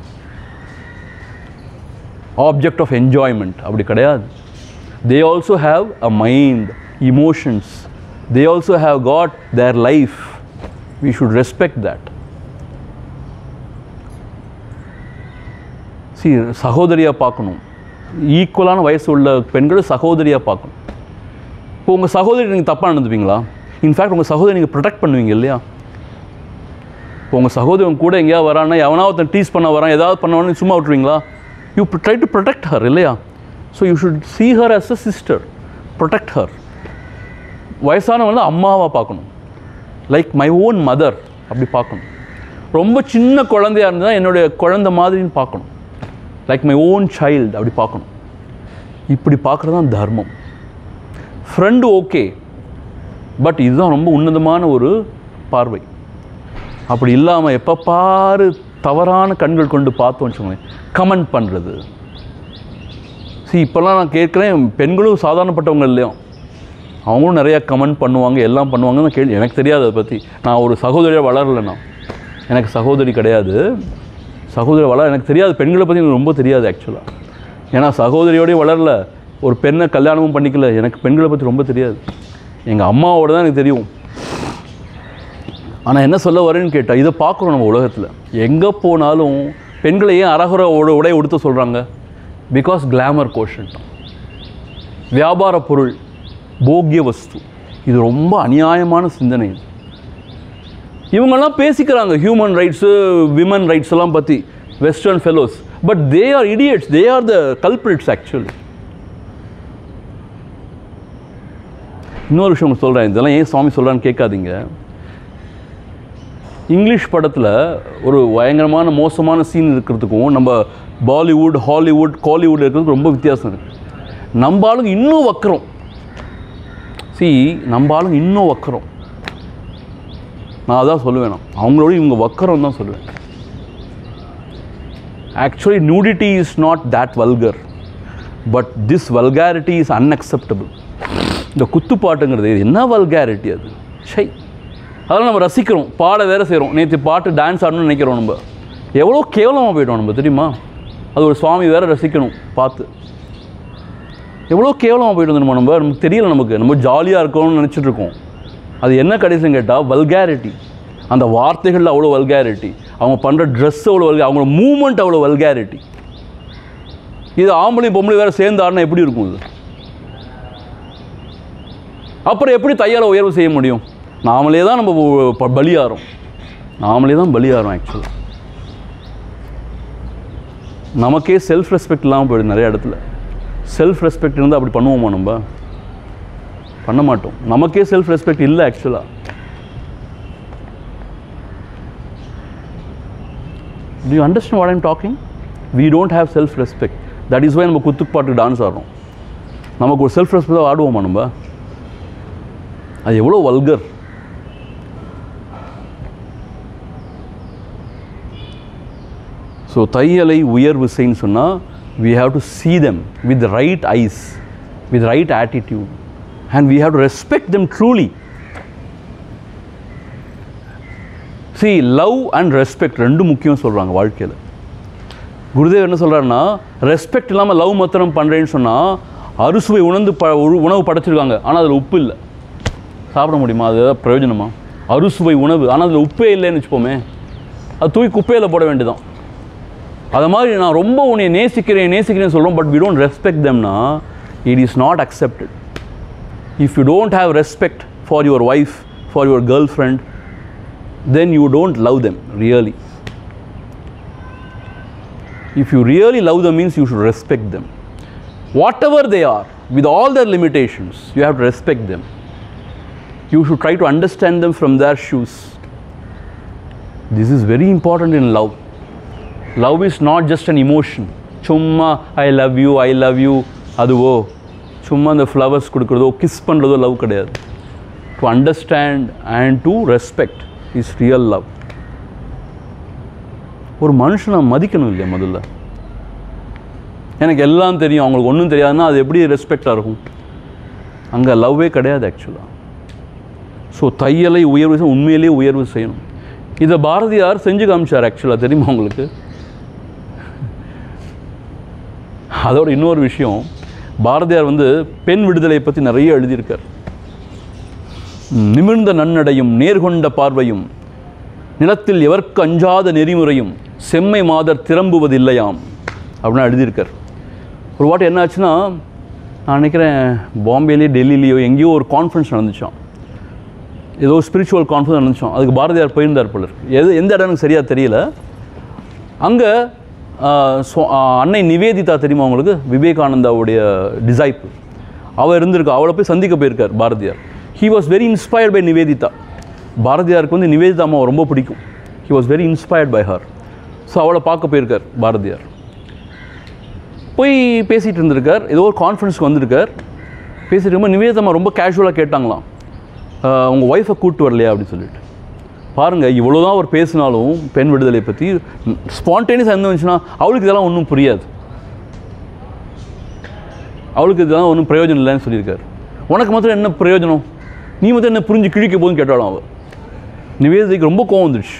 Object of enjoyment. அப்படி கிடையாது they also have a mind, emotions. They also have got their life. We should respect that. see சகோதரியாக பார்க்கணும் ஈக்குவலான வயசு உள்ள பெண்களை சகோதரியாக பார்க்கணும் இப்போ உங்கள் சகோதரி நீங்கள் தப்பாக நடந்துப்பீங்களா இன்ஃபேக்ட் உங்கள் சகோதரி நீங்கள் ப்ரொடெக்ட் பண்ணுவீங்க இல்லையா இப்போ உங்கள் சகோதரி உங்க கூட எங்கேயாவது வரான்னா எவனா ஒருத்தன் டீஸ் பண்ண வரான் ஏதாவது பண்ணவனு சும்மா விட்டுருவீங்களா you try to protect her இல்லையா so you should see her as a sister protect her வயசானவங்க அம்மாவாக பார்க்கணும் லைக் மை ஓன் மதர் அப்படி பார்க்கணும் ரொம்ப சின்ன குழந்தையா இருந்தால் என்னுடைய குழந்தை மாதிரின்னு பார்க்கணும் லைக் மை ஓன் சைல்டு அப்படி பார்க்கணும் இப்படி பார்க்குறது தான் தர்மம் ஃப்ரெண்டு ஓகே பட் இதுதான் ரொம்ப உன்னதமான ஒரு பார்வை அப்படி இல்லாமல் எப்போ பாரு தவறான கண்கள் கொண்டு பார்த்தோம் வச்சுக்கோங்களேன் கமெண்ட் பண்ணுறது see இப்போல்லாம் நான் கேட்குறேன் பெண்களும் சாதாரணப்பட்டவங்க இல்லையா அவங்களும் நிறையா கமெண்ட் பண்ணுவாங்க எல்லாம் பண்ணுவாங்க நான் கேள்வி எனக்கு தெரியாது அதை பற்றி நான் ஒரு சகோதரியாக வளரல நான் எனக்கு சகோதரி கிடையாது சகோதரி வளர எனக்கு தெரியாது பெண்களை பற்றி எனக்கு ரொம்ப தெரியாது ஆக்சுவலாக ஏன்னா சகோதரியோடய வளரல ஒரு பெண்ணை கல்யாணமும் பண்ணிக்கல எனக்கு பெண்களை பற்றி ரொம்ப தெரியாது எங்கள் அம்மாவோட தான் எனக்கு தெரியும் ஆனால் என்ன சொல்ல வரேன்னு கேட்டால் இதை பார்க்குறோம் நம்ம உலகத்தில் எங்கே போனாலும் பெண்களை ஏன் அரகுர உட- உடை உடுத்த சொல்கிறாங்க பிகாஸ் கிளாமர் கோஷன் வியாபார பொருள் போக்கிய வஸ்து இது ரொம்ப அநியாயமான சிந்தனை இது இவங்கெல்லாம் பேசிக்கிறாங்க ஹியூமன் ரைட்ஸு விமன் ரைட்ஸ் எல்லாம் பற்றி western fellows but they are idiots they are the culprits actually இன்னொரு விஷயம் சொல்கிறேன் இதெல்லாம் ஏன் சுவாமி சொல்கிறான்னு கேட்காதீங்க இங்கிலீஷ் படத்தில் ஒரு பயங்கரமான மோசமான சீன் இருக்கிறதுக்கும் நம்ம பாலிவுட் ஹாலிவுட் காலிவுட் இருக்கிறதுக்கு ரொம்ப வித்தியாசம் இருக்குது நம்ம ஆளுங்க இன்னும் வக்கரம் சி நம்ம ஆளுங்க இன்னும் வக்கரம் நான் அதான் சொல்லுவேன் நான் அவங்களோட இவங்க வக்கரம் தான் சொல்லுவேன் actually nudity is not that vulgar but this vulgarity is unacceptable இந்த குத்துப்பாட்டுங்கிறது இது என்ன வல்காரிட்டி அது ஷை அதெல்லாம் நம்ம ரசிக்கிறோம் பாட வேற செய்கிறோம் நேற்று பாட்டு டான்ஸ் ஆடணும்னு நினைக்கிறோம் நம்ம எவ்வளோ கேவலமாக போயிட்டோம் நம்ம தெரியுமா அது ஒரு சுவாமி வேற ரசிக்கணும் பார்த்து எவ்வளோ கேவலமாக போயிட்டு வந்தோம் நம்ம நமக்கு தெரியல நமக்கு நம்ம ஜாலியாக இருக்கணும்னு நினச்சிட்டு இருக்கோம் அது என்ன கடைசின்னு கேட்டால் வல்காரிட்டி அந்த வார்த்தைகளில் அவ்வளோ வல்காரிட்டி அவங்க பண்ணுற ட்ரெஸ் அவ்வளோ வல்கா அவங்களோட மூமெண்ட் அவ்வளோ வல்காரிட்டி இது ஆம்பளையும் பொம்பளையும் வேறு சேர்ந்து ஆடினா எப்படி இருக்கும் இது அப்புறம் எப்படி தையால உயர்வு செய்ய முடியும் நாமளே தான் நம்ம ப- ப- பலியாறோம் நாமளே தான் பலியாறோம் ஆக்சுவலாக நமக்கே செல்ஃப் ரெஸ்பெக்ட் இல்லாமல் போயிடுது நிறைய இடத்துல செல்ஃப் ரெஸ்பெக்ட் இருந்தால் அப்படி பண்ணுவோமா நம்ம பண்ண மாட்டோம் நமக்கே செல்ஃப் ரெஸ்பெக்ட் இல்லை ஆக்சுவலாக do you understand what i'm talking we don't have self respect that is why நம்ம குத்துப்பாட்டு டான்ஸ் ஆடுறோம் நமக்கு ஒரு செல்ஃப் ரெஸ்பெக்ட் ஆடுவோமா நம்ம அது எவ்வளோ வல்கர் ஸோ தையலை உயர்வு செய்ன்னு சொன்னால் we have to see them with the right eyes with right attitude and we have to respect them truly see love and respect ரெண்டும் முக்கியம் சொல்கிறாங்க வாழ்க்கையில் குருதேவ் என்ன சொல்கிறாருன்னா ரெஸ்பெக்ட் இல்லாமல் லவ் மாத்திரம் பண்ணுறேன்னு சொன்னால் அறுசுவை உணர்ந்து ப உ- உணவு படைச்சிருக்காங்க ஆனால் அதில் உப்பு இல்லை சாப்பிட முடியுமா அது ஏதாவது பிரயோஜனமா அறுசுவை உணவு ஆனால் அதில் உப்பே இல்லைன்னு வச்சுப்போமே அது தூக்கி குப்பையில் போட வேண்டியதான் அது மாதிரி நான் ரொம்ப உன்னை நேசிக்கிறேன் நேசிக்கிறேன்னு சொல்கிறோம் பட் வி டோன்ட் ரெஸ்பெக்ட் தெம்னா it is not accepted if you don't have respect for your wife for your girlfriend then you don't love them really. If you really love them means you should respect them. Whatever they are, with all their limitations, you have to respect them. You should try to understand them from their shoes. This is very important in love. Love is not just an emotion. சும்மா I love you I love you அதுவோ சும்மா அந்த ஃப்ளவர்ஸ் கொடுக்குறதோ கிஸ் பண்ணுறதோ லவ் கிடையாது to understand and to respect is real love ஒரு மனுஷனை மதிக்கணும் இல்லையா முதல்ல எனக்கு எல்லாம் தெரியும் அவங்களுக்கு ஒன்றும் தெரியாதுன்னா அது எப்படி ரெஸ்பெக்டாக இருக்கும் அங்கே லவ்வே கிடையாது ஆக்சுவலாக ஸோ தையலை உயர்வு செய்ய உண்மையிலேயே உயர்வு செய்யணும் இதை பாரதியார் செஞ்சு காமிச்சார் ஆக்சுவலாக தெரியுமா உங்களுக்கு அதோட இன்னொரு விஷயம் பாரதியார் வந்து பெண் விடுதலை பற்றி நிறைய எழுதியிருக்கார் நிமிர்ந்த நன்னடையும் நேர்கொண்ட பார்வையும் நிலத்தில் எவர்க்கு அஞ்சாத நெறிமுறையும் செம்மை மாதர் திரம்புவதில்லையாம் அப்படின்னு எழுதியிருக்கார் ஒரு வாட்டி என்ன ஆச்சுன்னா நான் நினைக்கிறேன் பாம்பேலேயோ டெல்லிலேயோ எங்கேயோ ஒரு கான்ஃபரன்ஸ் நடந்துச்சான் ஏதோ ஸ்பிரிச்சுவல் கான்ஃபரன்ஸ் நடந்துச்சோம் அதுக்கு பாரதியார் போயிருந்தார் போல இருக்கு எது எந்த இடம் எனக்கு சரியாக தெரியல அங்கே அன்னை நிவேதிதா தெரியுமா உங்களுக்கு விவேகானந்தாவுடைய டிசைப்பிள் அவள் இருந்திருக்கா அவளை போய் சந்திக்க போயிருக்கார் Bharathiyar he was very inspired by Nivedita பாரதியாருக்கு வந்து நிவேதிதா அம்மாவை ரொம்ப பிடிக்கும் he was very inspired by her so அவளை பார்க்க போயிருக்கார் பாரதியார் போய் பேசிகிட்டு இருந்திருக்கார் ஏதோ ஒரு கான்ஃபரன்ஸ்க்கு வந்திருக்கார் பேசிட்டு இருக்கும்போது நிவேதிதா ரொம்ப கேஷுவலாக கேட்டாங்களாம் "ஆஹ், உங்கள் ஒய்ஃபை கூப்பிட்டு வரலையா அப்படின்னு சொல்லிட்டு பாருங்கள் இவ்வளோ தான் அவர் பேசினாலும் பெண் விடுதலை பற்றி ஸ்பான்டேனியஸ் என்ன வந்துச்சுன்னா அவளுக்கு இதெல்லாம் ஒன்றும் புரியாது அவளுக்கு இதெல்லாம் ஒன்றும் பிரயோஜனம் இல்லைன்னு சொல்லியிருக்காரு உனக்கு மாத்திரம் என்ன பிரயோஜனம் நீ மாத்திரம் என்ன புரிஞ்சு கிழிக்க போதுன்னு கேட்டாலும் அவள் நிவேதிக்கு ரொம்ப கோவம் வந்துடுச்சு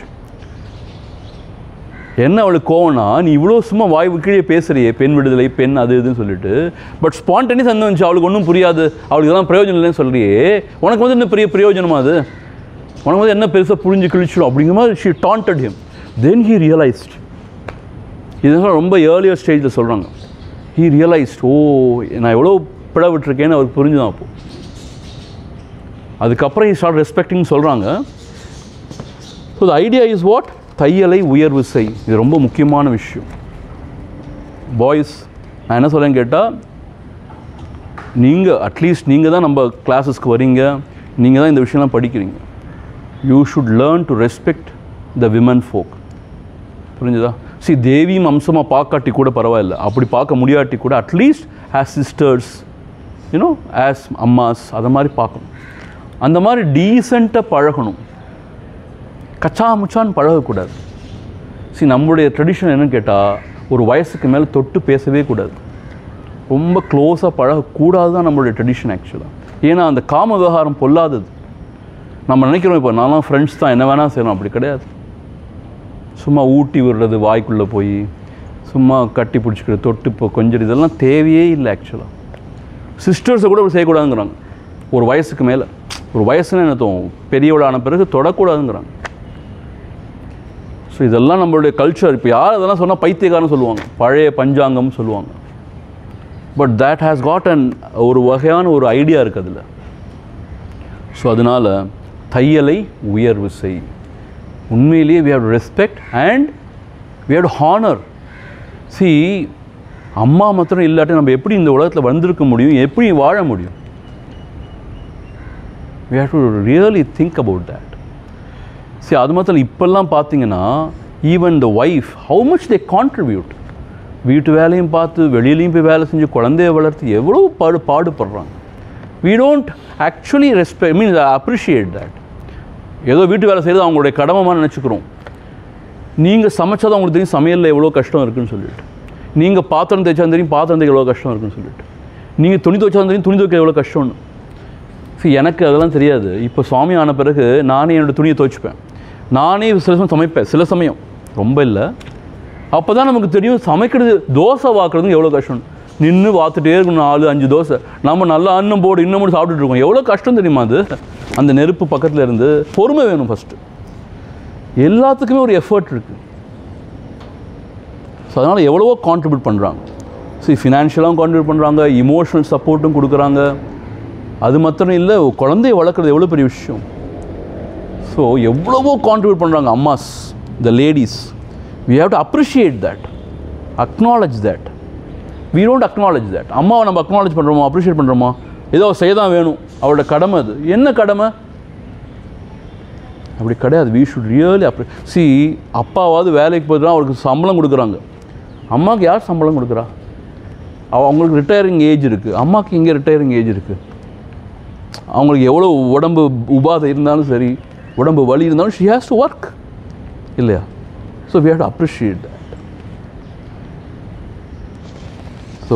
என்ன அவளுக்கு கோவம்னா நீ இவ்வளோ சும்மா வாய் கீழே பேசுறியே பெண் விடுதலை பெண் அது இதுன்னு சொல்லிட்டு பட் ஸ்பான்டேனியஸ் என்ன வந்துச்சு அவளுக்கு ஒன்றும் புரியாது அவளுக்கு இதெல்லாம் பிரயோஜனம் இல்லைன்னு சொல்றியே உனக்கு வந்து என்ன பெரிய பிரயோஜனமா அது உனக்கு வந்து என்ன பெருசாக புரிஞ்சு கிழிச்சிடும் அப்படிங்கிற மாதிரி she taunted him then he realised இதெல்லாம் ரொம்ப ஏர்லியர் ஸ்டேஜில் சொல்கிறாங்க ஹீ ரியலைஸ்ட் ஓ நான் எவ்வளோ பிழை விட்டுருக்கேன்னு அவருக்கு புரிஞ்சுதான் அப்போ அதுக்கப்புறம் ஹி ஸ்டார்ட் ரெஸ்பெக்டிங் சொல்கிறாங்க so the idea is what தையலை உயர்வு செய் இது ரொம்ப முக்கியமான விஷயம் பாய்ஸ் நான் என்ன சொல்றேன்னு கேட்டால் நீங்கள் அட்லீஸ்ட் நீங்கள் தான் நம்ம கிளாஸஸ்க்கு வரீங்க நீங்கள் தான் இந்த விஷயம்லாம் படிக்கிறீங்க you should learn to respect the women folk புரிஞ்சுதா சி தேவியும் அம்சமாக பார்க்காட்டி கூட பரவாயில்ல அப்படி பார்க்க முடியாட்டி கூட at least as sisters you know as அம்மாஸ் அதை மாதிரி பார்க்கணும் அந்த மாதிரி டீசெண்டாக பழகணும் கச்சா முச்சான்னு பழகக்கூடாது சி நம்மளுடைய ட்ரெடிஷன் என்னன்னு கேட்டால் ஒரு வயசுக்கு மேலே தொட்டு பேசவே கூடாது ரொம்ப க்ளோஸாக பழகக்கூடாது தான் நம்மளுடைய ட்ரெடிஷன் ஆக்சுவலாக ஏன்னா அந்த காம விவகாரம் பொல்லாதது நம்ம நினைக்கிறோம் இப்போ நான்லாம் ஃப்ரெண்ட்ஸ் தான் என்ன வேணால் செய்யணும் அப்படி கிடையாது சும்மா ஊட்டி விடுறது வாய்க்குள்ளே போய் சும்மா கட்டி பிடிச்சிக்கிறது தொட்டு இப்போ கொஞ்சம் இதெல்லாம் தேவையே இல்லை ஆக்சுவலாக சிஸ்டர்ஸை கூட அப்படி செய்யக்கூடாதுங்கிறாங்க ஒரு வயசுக்கு மேலே ஒரு வயசுன்னு என்ன தோணும் பெரியவளான பிறகு தொடக்கூடாதுங்கிறாங்க ஸோ இதெல்லாம் நம்மளுடைய கல்ச்சர் இப்போ யார் அதெல்லாம் சொன்னால் பைத்தியக்காரன்னு சொல்லுவாங்க பழைய பஞ்சாங்கம் சொல்லுவாங்க but that has got an ஒரு வகையான ஒரு ஐடியா இருக்குது அதில் ஸோ அதனால் தையலை உயர்வு செய் உண்மையிலேயே we have respect and we have honour see அம்மா மாத்திரம் இல்லாட்டி நம்ம எப்படி இந்த உலகத்தில் வந்திருக்க முடியும் எப்படி வாழ முடியும் we have to really think about that சரி அது மாத்திரம் இப்போல்லாம் பார்த்தீங்கன்னா even the wife how much they contribute வீட்டு வேலையும் பார்த்து வெளியிலையும் போய் வேலை செஞ்சு குழந்தைய வளர்த்து எவ்வளோ பாடு பாடுபடுறாங்க we don't actually respect mean appreciate that ஏதோ வீட்டு வேலை செய்கிறது அவங்களுடைய கடமைமாக நினச்சிக்கிறோம் நீங்கள் சமைச்சாதான் உங்களுக்கு தெரியும் சமையலில் எவ்வளோ கஷ்டம் இருக்குன்னு சொல்லிட்டு நீங்கள் பாத்திரம் தேய்ச்சா தெரியும் பாத்திரம் தேய்க்க எவ்வளோ கஷ்டம் இருக்குன்னு சொல்லிட்டு நீங்கள் துணி துவைச்சா தெரியும் துணி துவைக்க எவ்வளோ கஷ்டம்னு சரி எனக்கு அதெல்லாம் தெரியாது இப்போ சுவாமி ஆன பிறகு நானே என்னோடய துணியை துவைச்சிப்பேன் நானே சில சமயம் சமைப்பேன் சில சமயம் ரொம்ப இல்லை அப்போ தான் நமக்கு தெரியும் சமைக்கிறது தோசை வாக்குறதுங்க எவ்வளோ கஷ்டம் நின்று வாத்துட்டே இருக்கணும் நாலு அஞ்சு தோசை நம்ம நல்லா அன்னம் போடு இன்னும் மட்டும் சாப்பிட்டுட்டு இருக்கோம் எவ்வளோ கஷ்டம் தெரியுமா அது அந்த நெருப்பு பக்கத்தில் இருந்து பொறுமை வேணும் ஃபஸ்ட்டு எல்லாத்துக்குமே ஒரு எஃபர்ட் இருக்குது ஸோ அதனால் எவ்வளவோ கான்ட்ரிபியூட் பண்ணுறாங்க சரி ஃபினான்ஷியலாகவும் கான்ட்ரிபியூட் பண்ணுறாங்க இமோஷனல் சப்போர்ட்டும் கொடுக்குறாங்க அது மாத்திரம் இல்லை குழந்தைய வளர்க்குறது எவ்வளோ பெரிய விஷயம் ஸோ எவ்வளவோ கான்ட்ரிபியூட் பண்ணுறாங்க அம்மாஸ் the ladies we have to appreciate that acknowledge that we don't acknowledge that அம்மாவை நம்ம அக்னாலஜ் பண்ணுறோமா அப்ரிஷியேட் பண்ணுறோமா ஏதோ செய்ய தான் வேணும் அவளோட கடமை அது என்ன கடமை அப்படி கிடையாது we should really appreciate அப்பாவாவது வேலைக்கு போய்ட்டு அவருக்கு சம்பளம் கொடுக்குறாங்க அம்மாவுக்கு யார் சம்பளம் கொடுக்குறா அவ அவங்களுக்கு ரிட்டையரிங் ஏஜ் இருக்குது அம்மாவுக்கு இங்கே ரிட்டையரிங் ஏஜ் இருக்குது அவங்களுக்கு எவ்வளோ உடம்பு உபாதை இருந்தாலும் சரி உடம்பு வலி இருந்தாலும் ஷி ஹேஸ் டு ஒர்க் இல்லையா so we have to appreciate that so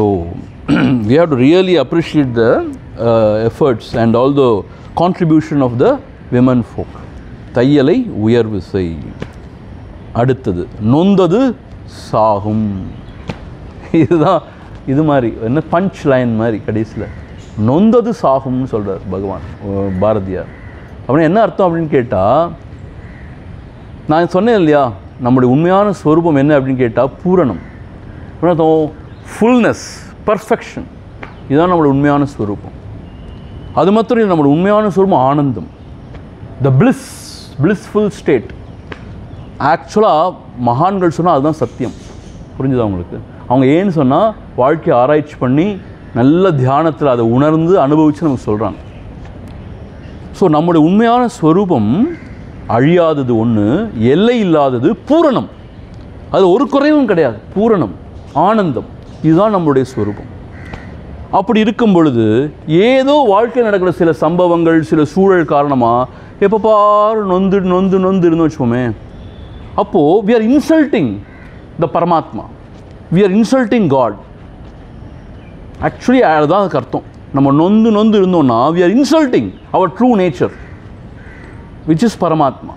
we have to really appreciate the efforts and all the contribution of the women folk தையலை உயர்வு செய் அடுத்தது நொந்தது சாகும் இதுதான் இது மாதிரி என்ன பஞ்ச் லைன் மாதிரி கடைசியில் நொந்தது சாகும்னு சொல்கிறார் பகவான் ஓ, பாரதியார் அப்படின்னா என்ன அர்த்தம் அப்படின்னு கேட்டால் நான் சொன்னேன் இல்லையா நம்முடைய உண்மையான ஸ்வரூபம் என்ன அப்படின்னு கேட்டால் பூரணம் என்ன அர்த்தம் ஃபுல்னஸ் பர்ஃபெக்ஷன் இதுதான் நம்மளுடைய உண்மையான ஸ்வரூபம் அது மாத்திரம் இல்லை நம்மளுடைய உண்மையான ஸ்வரூபம் ஆனந்தம் த பிளிஸ் blissful ஸ்டேட் ஆக்சுவலாக மகான்கள் சொன்னால் அதுதான் சத்தியம் புரிஞ்சுதா உங்களுக்கு அவங்க ஏன்னு சொன்னால் வாழ்க்கையை ஆராய்ச்சி பண்ணி நல்ல தியானத்தில் அதை உணர்ந்து அனுபவித்து நமக்கு சொல்கிறாங்க ஸோ நம்முடைய உண்மையான ஸ்வரூபம் அழியாதது ஒன்று எல்லை இல்லாதது பூரணம் அது ஒரு குறைவும் கிடையாது பூரணம் ஆனந்தம் இதுதான் நம்மளுடைய ஸ்வரூபம் அப்படி இருக்கும் பொழுது ஏதோ வாழ்க்கையில் நடக்கிற சில சம்பவங்கள் சில சூழல் காரணமாக எப்போ பாரு நொந்து நொந்து நொந்து இருந்தோம் வச்சுக்கோமே அப்போது we are insulting the Paramatma we are insulting God actually அதுதான் அதுக்கு அர்த்தம் நம்ம நொந்து நொந்து இருந்தோம்னா we are insulting our true nature which is Paramatma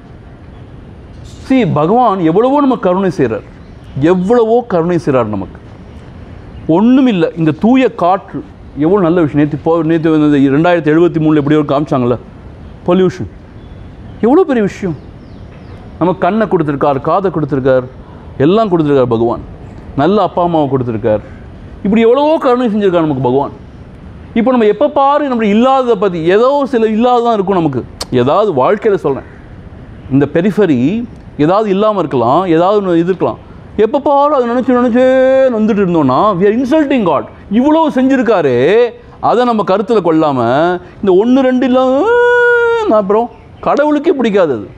see பகவான் எவ்வளவோ நம்ம கருணை செய்கிறார் எவ்வளவோ கருணை செய்கிறார் நமக்கு ஒன்றும் இல்லை இந்த தூய காற்று எவ்வளோ நல்ல விஷயம் நேற்று இப்போ நேற்று வந்து ரெண்டாயிரத்தி எழுபத்தி மூணில் எப்படி ஒரு காமிச்சாங்கல்ல பொல்யூஷன் எவ்வளோ பெரிய விஷயம் நம்ம கண்ணை கொடுத்துருக்கார் காதை கொடுத்துருக்கார் எல்லாம் கொடுத்துருக்கார் பகவான் நல்ல அப்பா அம்மாவை கொடுத்துருக்கார் இப்படி எவ்வளவோ கருணை செஞ்சுருக்கார் நமக்கு பகவான் இப்போ நம்ம எப்போ பாரு நம்ம இல்லாததை பற்றி ஏதோ சில இல்லாததான் இருக்கும் நமக்கு ஏதாவது வாழ்க்கையில் சொல்கிறேன் இந்த பெரிஃபரி ஏதாவது இல்லாமல் இருக்கலாம் ஏதாவது ஒன்று இது இருக்கலாம் எப்போ பாரு அதை நினச்சி நினச்சே வந்துட்டு இருந்தோம்னா வி ஆர் இன்சல்ட்டிங் காட் இவ்வளோ செஞ்சுருக்காரு அதை நம்ம கருத்தில் கொள்ளாமல் இந்த ஒன்று ரெண்டு இல்லாமல் அப்புறம் கடவுளுக்கே பிடிக்காது அது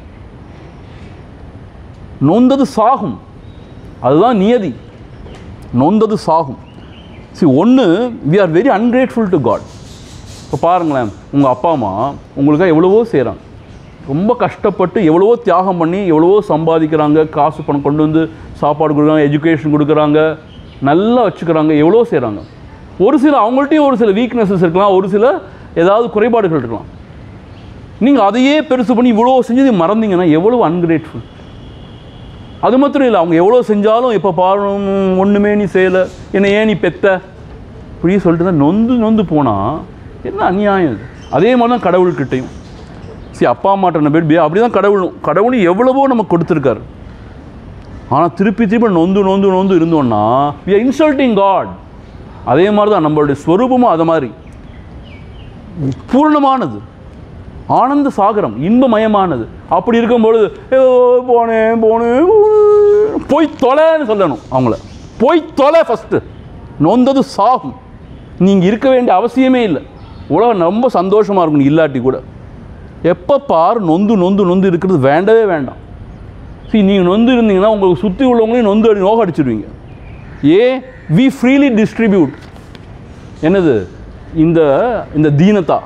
நொந்தது சாகும் அதுதான் நியதி நொந்தது சாகும் சி ஒன்று we are very ungrateful to God இப்போ பாருங்களேன் உங்கள் அப்பா அம்மா உங்களுக்காக எவ்வளவோ செய்கிறாங்க ரொம்ப கஷ்டப்பட்டு எவ்வளவோ தியாகம் பண்ணி எவ்வளவோ சம்பாதிக்கிறாங்க காசு பணம் கொண்டு வந்து சாப்பாடு கொடுக்குறாங்க எஜுகேஷன் கொடுக்குறாங்க நல்லா வச்சுக்கிறாங்க எவ்வளோ செய்கிறாங்க ஒரு சில அவங்கள்ட்டையும் ஒரு சில வீக்னஸஸ் இருக்கலாம் ஒரு சில ஏதாவது குறைபாடுகள் இருக்கலாம் நீங்கள் அதையே பெருசு பண்ணி இவ்வளோ செஞ்சது மறந்தீங்கன்னா எவ்வளோ அன்கிரேட்ஃபுல் அது மாத்திரம் இல்லை அவங்க எவ்வளோ செஞ்சாலும் இப்போ பாரு ஒன்றுமே நீ செய்யலை என்னை ஏன் நீ பெத்த இப்படி சொல்லிட்டு தான் நொந்து நொந்து போனால் என்ன அநியாயம் இது அதே மாதிரி தான் கடவுள்கிட்டையும் சரி அப்பா அம்மாட்ட நம்ம பேர் அப்படி தான் கடவுளும் கடவுளும் எவ்வளவோ நமக்கு கொடுத்துருக்காரு ஆனால் திருப்பி திருப்பி நொந்து நொந்து நொந்து இருந்தோம்னா வி ஆர் இன்சல்ட்டிங் காட் அதே மாதிரி தான் நம்மளுடைய ஸ்வரூபமும் அது மாதிரி பூர்ணமானது ஆனந்த சாகரம் இன்பமயமானது அப்படி இருக்கும்பொழுது "ஏ, போனேன் போனேன் போனேன்." போய் தொலைன்னு சொல்லணும் அவங்கள போய் தொலை ஃபஸ்ட்டு நொந்தது சாகும் நீங்கள் இருக்க வேண்டிய அவசியமே இல்லை உலகம் ரொம்ப சந்தோஷமாக இருக்கும் நீ இல்லாட்டி கூட எப்போ பாரு நொந்து நொந்து நொந்து இருக்கிறது வேண்டவே வேண்டாம் சரி நீங்கள் நொந்து இருந்தீங்கன்னா உங்களுக்கு சுற்றி உள்ளவங்களையும் நொந்து அடி நோக அடிச்சிடுவீங்க ஏ வி ஃப்ரீலி டிஸ்ட்ரிபியூட் என்னது இந்த இந்த தீனத்தா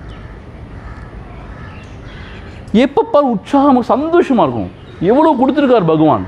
எப்போ பாரு உற்சாகமாக சந்தோஷமாக இருக்கும் எவ்வளோ கொடுத்துருக்கார் பகவான்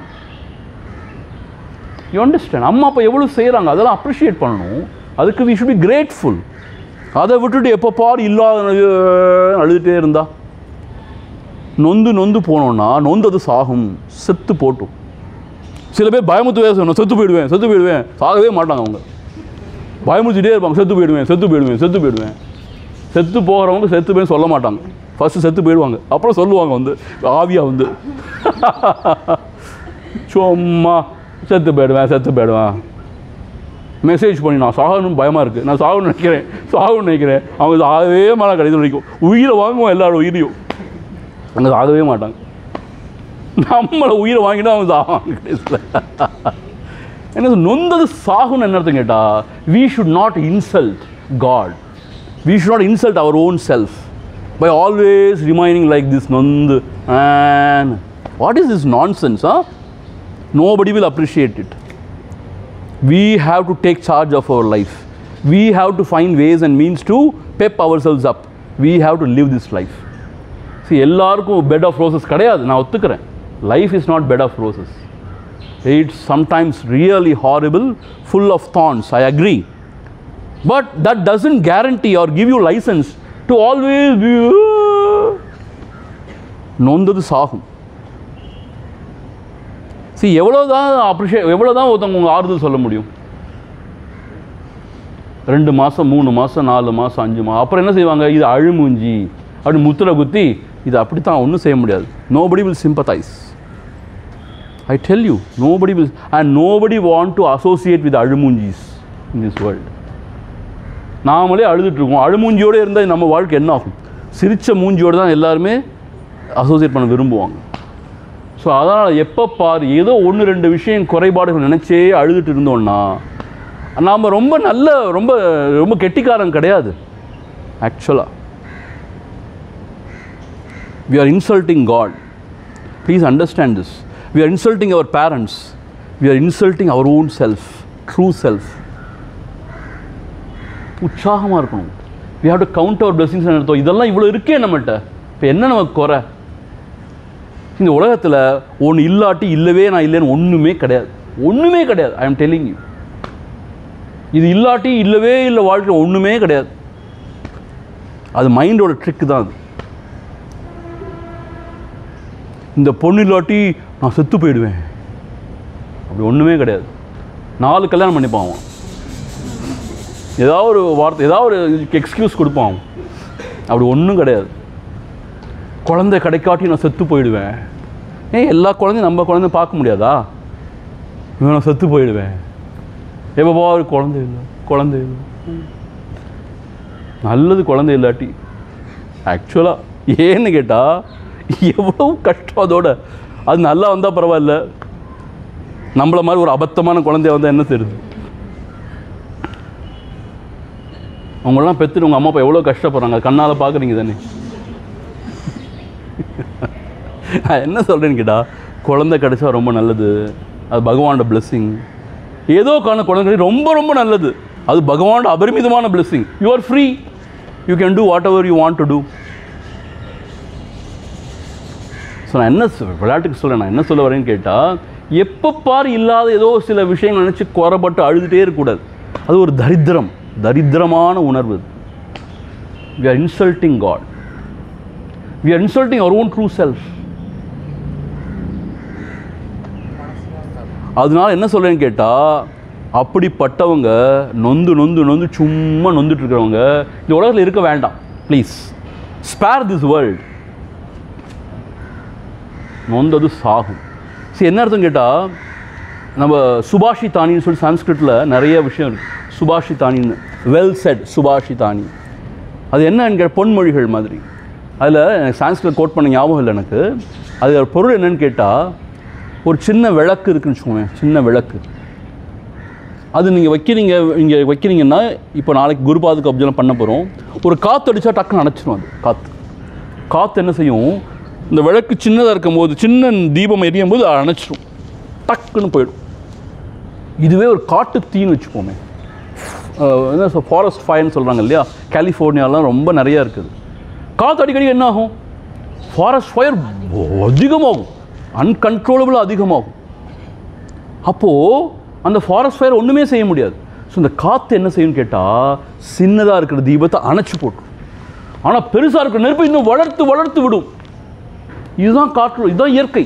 யூ அண்டர்ஸ்டாண்ட் அம்மா அப்பா எவ்வளோ செய்கிறாங்க அதெல்லாம் அப்ரிஷியேட் பண்ணணும் அதுக்கு வி ஷுட் பி கிரேட்ஃபுல் அதை விட்டுட்டு எப்போ பாரு இல்லாத அழுதுகிட்டே இருந்தா நொந்து நொந்து போனோம்னா நொந்தது சாகும் செத்து போட்டும் சில பேர் பயமுத்துவே சொல்லணும் செத்து போயிடுவேன் செத்து போயிடுவேன் சாகவே மாட்டாங்க அவங்க பயமுறுத்திட்டே இருப்பாங்க செத்து போயிடுவேன் செத்து போயிடுவேன் செத்து போயிடுவேன் செத்து போகிறவங்க செத்து போய் சொல்ல மாட்டாங்க ஃபஸ்ட்டு செத்து போயிடுவாங்க அப்புறம் சொல்லுவாங்க வந்து ஆவியாக வந்து சும்மா செத்து போயிடுவேன் செத்து போயிடுவேன் மெசேஜ் பண்ணி நான் சாகணும் பயமாக இருக்குது நான் சாகணும்னு நினைக்கிறேன் சாகணும்னு நினைக்கிறேன் அவங்க சாகவே மாட்டாங்க கடைசி வரைக்கும் உயிரை வாங்குவோம் எல்லாரோட உயிரையும் அங்கே சாகவே மாட்டாங்க நம்மளை உயிரை வாங்கிட்டு அவங்க சாவாங்க கடைசியில் என்ன சொல்ல, நொந்தது சாகும்னு என்ன அர்த்தம் கேட்டால் we should not insult God we should not insult our own self by always remaining like this நொந்து and what is this nonsense ah nobody will appreciate it we have to take charge of our life. We have to find ways and means to pep ourselves up. We have to live this life. See, எல்லாருக்கும் பெட் ஆஃப் ரோசஸ் கிடையாது நான் ஒத்துக்கிறேன் life is not bed of roses it's sometimes really horrible full of thorns I agree but that doesn't guarantee or give you licence to always be நொந்தது சாகும் சி எவ்வளோ தான் அப்ரிஷியேட் எவ்வளோ தான் ஒருத்தவங்க உங்கள் ஆறுதல் சொல்ல முடியும் ரெண்டு மாதம் மூணு மாதம் நாலு மாதம் அஞ்சு மாதம் அப்புறம் என்ன செய்வாங்க இது அழுமூஞ்சி அப்படி முத்திரை குத்தி இது அப்படித்தான் ஒன்றும் செய்ய முடியாது nobody will sympathise I tell you nobody will and nobody want to associate with அழுமூஞ்சிஸ் இன் திஸ் வேர்ல்டு நாமளே அழுதுட்ருக்கோம் அழுமூஞ்சியோடு இருந்தால் நம்ம வாழ்க்கை என்ன ஆகும் சிரித்த மூஞ்சியோடு தான் எல்லாருமே அசோசியேட் பண்ண விரும்புவாங்க ஸோ அதனால் எப்போ பாரு ஏதோ ஒன்று ரெண்டு விஷயம் குறைபாடுகள் நினச்சே அழுதுட்டு இருந்தோம்னா நாம் ரொம்ப நல்ல ரொம்ப ரொம்ப கெட்டிக்காரன் கிடையாது ஆக்சுவலாக we are insulting God. Please understand this. We are insulting our parents. We are insulting our own self, true self. உற்சாகமாக இருக்கணும் we have to count our blessings and அர்த்தம் இதெல்லாம் இவ்வளோ இருக்கே நம்மகிட்ட இப்போ என்ன நமக்கு குறை இந்த உலகத்தில் ஒன்று இல்லாட்டி இல்லவே நான் இல்லைன்னு ஒன்றுமே கிடையாது ஒன்றுமே கிடையாது ஐ எம் டெல்லிங் யூ இது இல்லாட்டி இல்லவே இல்லை வாழ்க்கை ஒன்றுமே கிடையாது அது மைண்டோட ட்ரிக் தான் அது இந்த பொண்ணு இல்லாட்டி நான் செத்து போயிடுவேன் அப்படி ஒன்றுமே கிடையாது நாலு கல்யாணம் பண்ணிப்பான் அவன் ஏதாவது ஒரு வார்த்தை ஏதாவது ஒரு எக்ஸ்கியூஸ் கொடுப்பான் அவன் அப்படி ஒன்றும் கிடையாது குழந்தை கிடைக்காட்டி நான் செத்து போயிடுவேன் ஏன் எல்லா குழந்தையும் நம்ம குழந்தை பார்க்க முடியாதா இவன் நான் செத்து போயிடுவேன் எப்போ ஒரு குழந்தை இல்லை குழந்தை இல்லை நல்லது குழந்தை இல்லாட்டி ஆக்சுவலாக ஏன்னு கேட்டால் எவ்வளோ கஷ்டம் அதோட அது நல்லா வந்தால் பரவாயில்ல நம்மள மாதிரி ஒரு அபத்தமான குழந்தைய வந்தால் என்ன தெரியுது அவங்களெல்லாம் பெற்றுட்டு உங்கள் அம்மா அப்பா எவ்வளோ கஷ்டப்படுறாங்க கண்ணால் பார்க்குறீங்க தானே நான் என்ன சொல்கிறேன்னு கேட்டால் குழந்தை கிடைச்சா ரொம்ப நல்லது அது பகவானோட blessing ஏதோ காண குழந்தை கிடைச்சா ரொம்ப ரொம்ப நல்லது அது பகவானோட அபரிமிதமான blessing you are free you can do whatever you want to do so நான் என்ன சொ- விளையாட்டுக்கு சொல்ல நான் என்ன சொல்ல வரேன்னு கேட்டால் எப்போ பார் இல்லாத ஏதோ சில விஷயங்கள் நினச்சி குறப்பட்டு அழுதுகிட்டே இருக்கக்கூடாது அது ஒரு தரித்திரம் தரித்திரமான உணர்வு we are insulting God we are insulting our own true self அதனால என்ன சொல்கிறேன்னு கேட்டால் அப்படிப்பட்டவங்க நொந்து நொந்து நொந்து சும்மா நொந்துட்டு இருக்கிறவங்க இந்த உலகத்தில் இருக்க வேண்டாம் ப்ளீஸ் ஸ்பேர் திஸ் வேர்ல்ட் நொந்தது சாகும் சரி என்ன அர்த்தம் கேட்டால் நம்ம சுபாஷி தானின்னு சொல்லி சான்ஸ்கிரிட்டில் நிறைய விஷயம் இருக்குது சுபாஷி தானின்னு வெல் செட் சுபாஷி தானி அது என்னன்னு கேட்ட பொன்மொழிகள் மாதிரி அதில் எனக்கு சான்ஸ்கிரிட் கோட் பண்ண ஞாபகம் இல்லை எனக்கு அது பொருள் என்னன்னு கேட்டால் ஒரு சின்ன விளக்கு இருக்குன்னு வச்சுக்கோங்க சின்ன விளக்கு அது நீங்கள் வைக்கிறீங்க இங்கே வைக்கிறீங்கன்னா இப்போ நாளைக்கு குருபாதுக்கு அப்ஜெலாம் பண்ண போகிறோம் ஒரு காற்று அடித்தா டக்குன்னு அணைச்சிரும் அது காற்று காற்று என்ன செய்யும் இந்த விளக்கு சின்னதாக இருக்கும் போது சின்ன தீபம் எரியும் போது அது அணைச்சிரும் டக்குன்னு போயிடும் இதுவே ஒரு காட்டு தீன்னு வச்சுப்போமே அஹ் என்ன சொல் ஃபாரஸ்ட் ஃபயர்னு சொல்கிறாங்க இல்லையா கலிஃபோர்னியாலாம் ரொம்ப நிறையா இருக்குது காற்று அடிக்கடி என்ன ஆகும் ஃபாரஸ்ட் ஃபயர் அதிகமாகும் அன்கன்ட்ரோலபிளாக அதிகமாகும் அப்போது அந்த ஃபாரஸ்ட் ஃபயர் ஒன்றுமே செய்ய முடியாது ஸோ இந்த காற்று என்ன செய்யும்னு கேட்டால் சின்னதாக இருக்கிற தீபத்தை அணைச்சி போட்டுரும் ஆனால் பெருசாக இருக்கிற நெருப்பை இன்னும் வளர்த்து வளர்த்து விடும் இதுதான் காற்று இதுதான் இயற்கை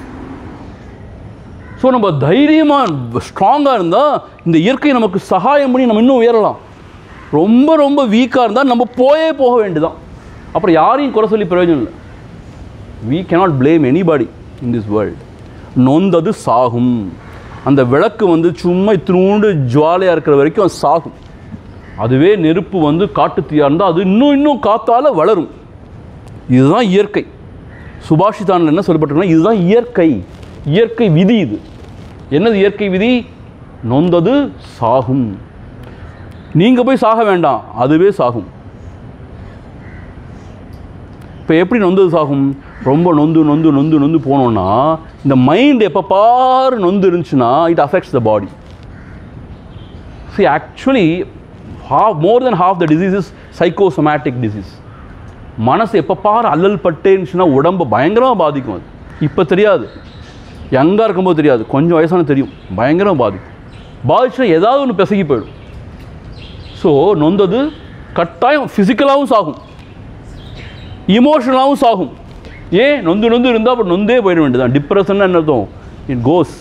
ஸோ நம்ம தைரியமாக ஸ்ட்ராங்காக இருந்தால் இந்த இயற்கை நமக்கு சகாயம் பண்ணி நம்ம இன்னும் உயரலாம் ரொம்ப ரொம்ப வீக்காக இருந்தால் நம்ம போயே போக வேண்டியதான் அப்புறம் யாரையும் குறை சொல்லி பிரயோஜனம் இல்லை we cannot blame anybody in this world நொந்தது சாகும் அந்த விளக்கு வந்து சும்மா இத்தினூண்டு ஜுவாலையாக இருக்கிற வரைக்கும் அது சாகும் அதுவே நெருப்பு வந்து காட்டு தீயாக இருந்தால் அது இன்னும் இன்னும் காத்தால வளரும் இதுதான் இயற்கை சுபாஷிதானில் என்ன சொல்லப்பட்டிருக்குன்னா இதுதான் இயற்கை இயற்கை விதி இது என்னது இயற்கை விதி நொந்தது சாகும் நீங்கள் போய் சாக வேண்டாம் அதுவே சாகும் இப்போ எப்படி நொந்தது சாகும் ரொம்ப நொந்து நொந்து நொந்து நொந்து போனோம்னா இந்த மைண்ட் எப்போ பாரு நொந்து இருந்துச்சுன்னா it affects the body see actually half more then half the disease is psychosomatic disease மனசு எப்போ பாரு அல்லல் பட்டேன்னுச்சுன்னா உடம்பை பயங்கரமாக பாதிக்கும் அது இப்போ தெரியாது யங்காக இருக்கும்போது தெரியாது கொஞ்சம் வயசான தெரியும் பயங்கரமாக பாதிக்கும் பாதிச்சுன்னா ஏதாவது ஒன்று பிசகி போயிடும் ஸோ நொந்தது கட்டாயம் ஃபிசிக்கலாகவும் சாகும் இமோஷனலாகவும் சாகும் ஏன் நொந்து நொந்து இருந்தால் அப்புறம் நொந்தே போயிட வேண்டியதான் டிப்ரெஷன் என்ன அர்த்தம் இட் கோஸ்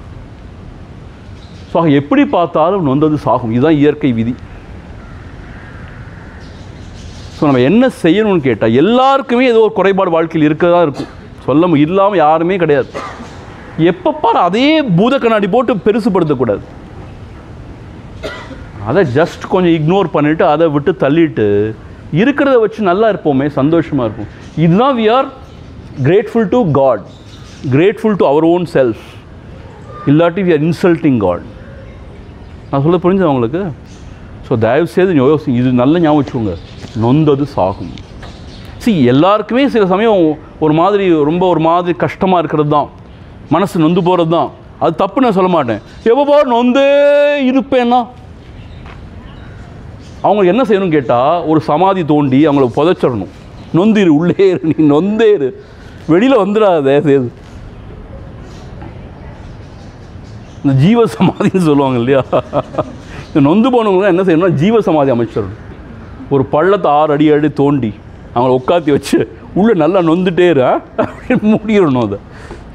ஸோ எப்படி பார்த்தாலும் நொந்தது சாகும் இதுதான் இயற்கை விதி ஸோ நம்ம என்ன செய்யணும்னு கேட்டால் எல்லாருக்குமே ஏதோ ஒரு குறைபாடு வாழ்க்கையில் இருக்க தான் இருக்கும் சொல்ல மு- இல்லாமல் யாருமே கிடையாது எப்போ பாரு அதே பூத கண்ணாடி போட்டு பெருசுப்படுத்தக்கூடாது அதை ஜஸ்ட் கொஞ்சம் இக்னோர் பண்ணிவிட்டு அதை விட்டு தள்ளிட்டு இருக்கிறத வச்சு நல்லா இருப்போமே சந்தோஷமாக இருப்போம் இதுதான் we are grateful to God grateful to our own self இல்லாட்டி வி ஆர் இன்சல்ட்டிங் காட் நான் சொல்ல புரிஞ்சது உங்களுக்கு ஸோ தயவு செய்து யோசி இது நல்ல ஞாபகம் வச்சுக்கோங்க நொந்தது சாகும் சி எல்லாருக்குமே சில சமயம் ஒரு மாதிரி ரொம்ப ஒரு மாதிரி கஷ்டமாக இருக்கிறது தான் மனசு நொந்து போகிறது தான் அது தப்பு நான் சொல்ல மாட்டேன் எப்போ நொந்தே இருப்பேன்னா அவங்க என்ன செய்யணும்னு கேட்டால் ஒரு சமாதி தோண்டி அவங்கள புதைச்சிடணும் நொந்திரு உள்ளே இரு நீ நொந்தே இரு வெளியில் வந்துடாத செய்து இந்த ஜீவ சமாதின்னு சொல்லுவாங்க இல்லையா இந்த நொந்து போனவங்க என்ன செய்யணும்னா ஜீவ சமாதி அமைச்சிடணும் ஒரு பள்ளத்தை ஆறு அடி அடி தோண்டி அவங்கள உட்காத்தி வச்சு உள்ளே நல்லா நொந்துட்டே இரு, ஆ? அப்படின்னு மூடிடணும் அதை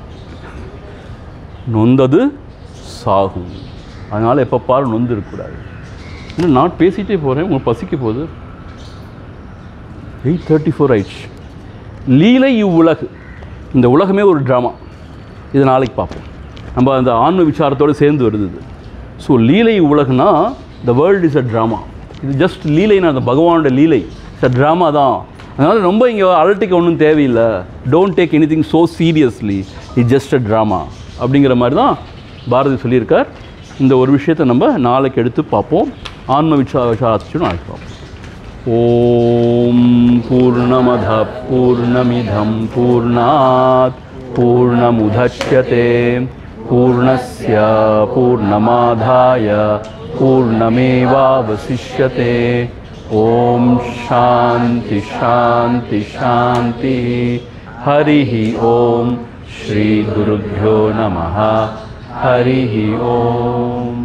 நொந்தது சாகும் அதனால் எப்போ பாரு நொந்து இருக்கக்கூடாது இன்னும் நான் பேசிகிட்டே போகிறேன் உங்களுக்கு பசிக்க போகுது எயிட் தேர்ட்டி ஃபோர் ஆயிடுச்சு லீலை இவ்வுலகு இந்த உலகமே ஒரு ட்ராமா இது நாளைக்கு பார்ப்போம் நம்ம அந்த ஆன்ம விசாரத்தோடு சேர்ந்து வருது இது ஸோ லீலை உலகுனா the world is a drama இது ஜஸ்ட் லீலைனா அந்த பகவானோட லீலை இட்ஸ் அ ட்ராமா தான் அதனால் ரொம்ப இங்கே அலட்டிக்க ஒன்றும் தேவையில்லை don't take anything so seriously it just a drama அப்படிங்கிற மாதிரி தான் பாரதி சொல்லியிருக்கார் இந்த ஒரு விஷயத்தை நம்ம நாளைக்கு எடுத்து பார்ப்போம் ஆன்ம விசா விசாரத்தையும் நாளைக்கு பார்ப்போம் ॐ पूर्णमधः पूर्णमिधं पूर्णात् पूर्णमुदच्यते पूर्णस्य पूर्णमाधाय पूर्णमेवावशिष्यते ॐ शान्ति शान्ति शान्तिः हरिः ॐ श्रीगुरुभ्यो नमः हरिः ॐ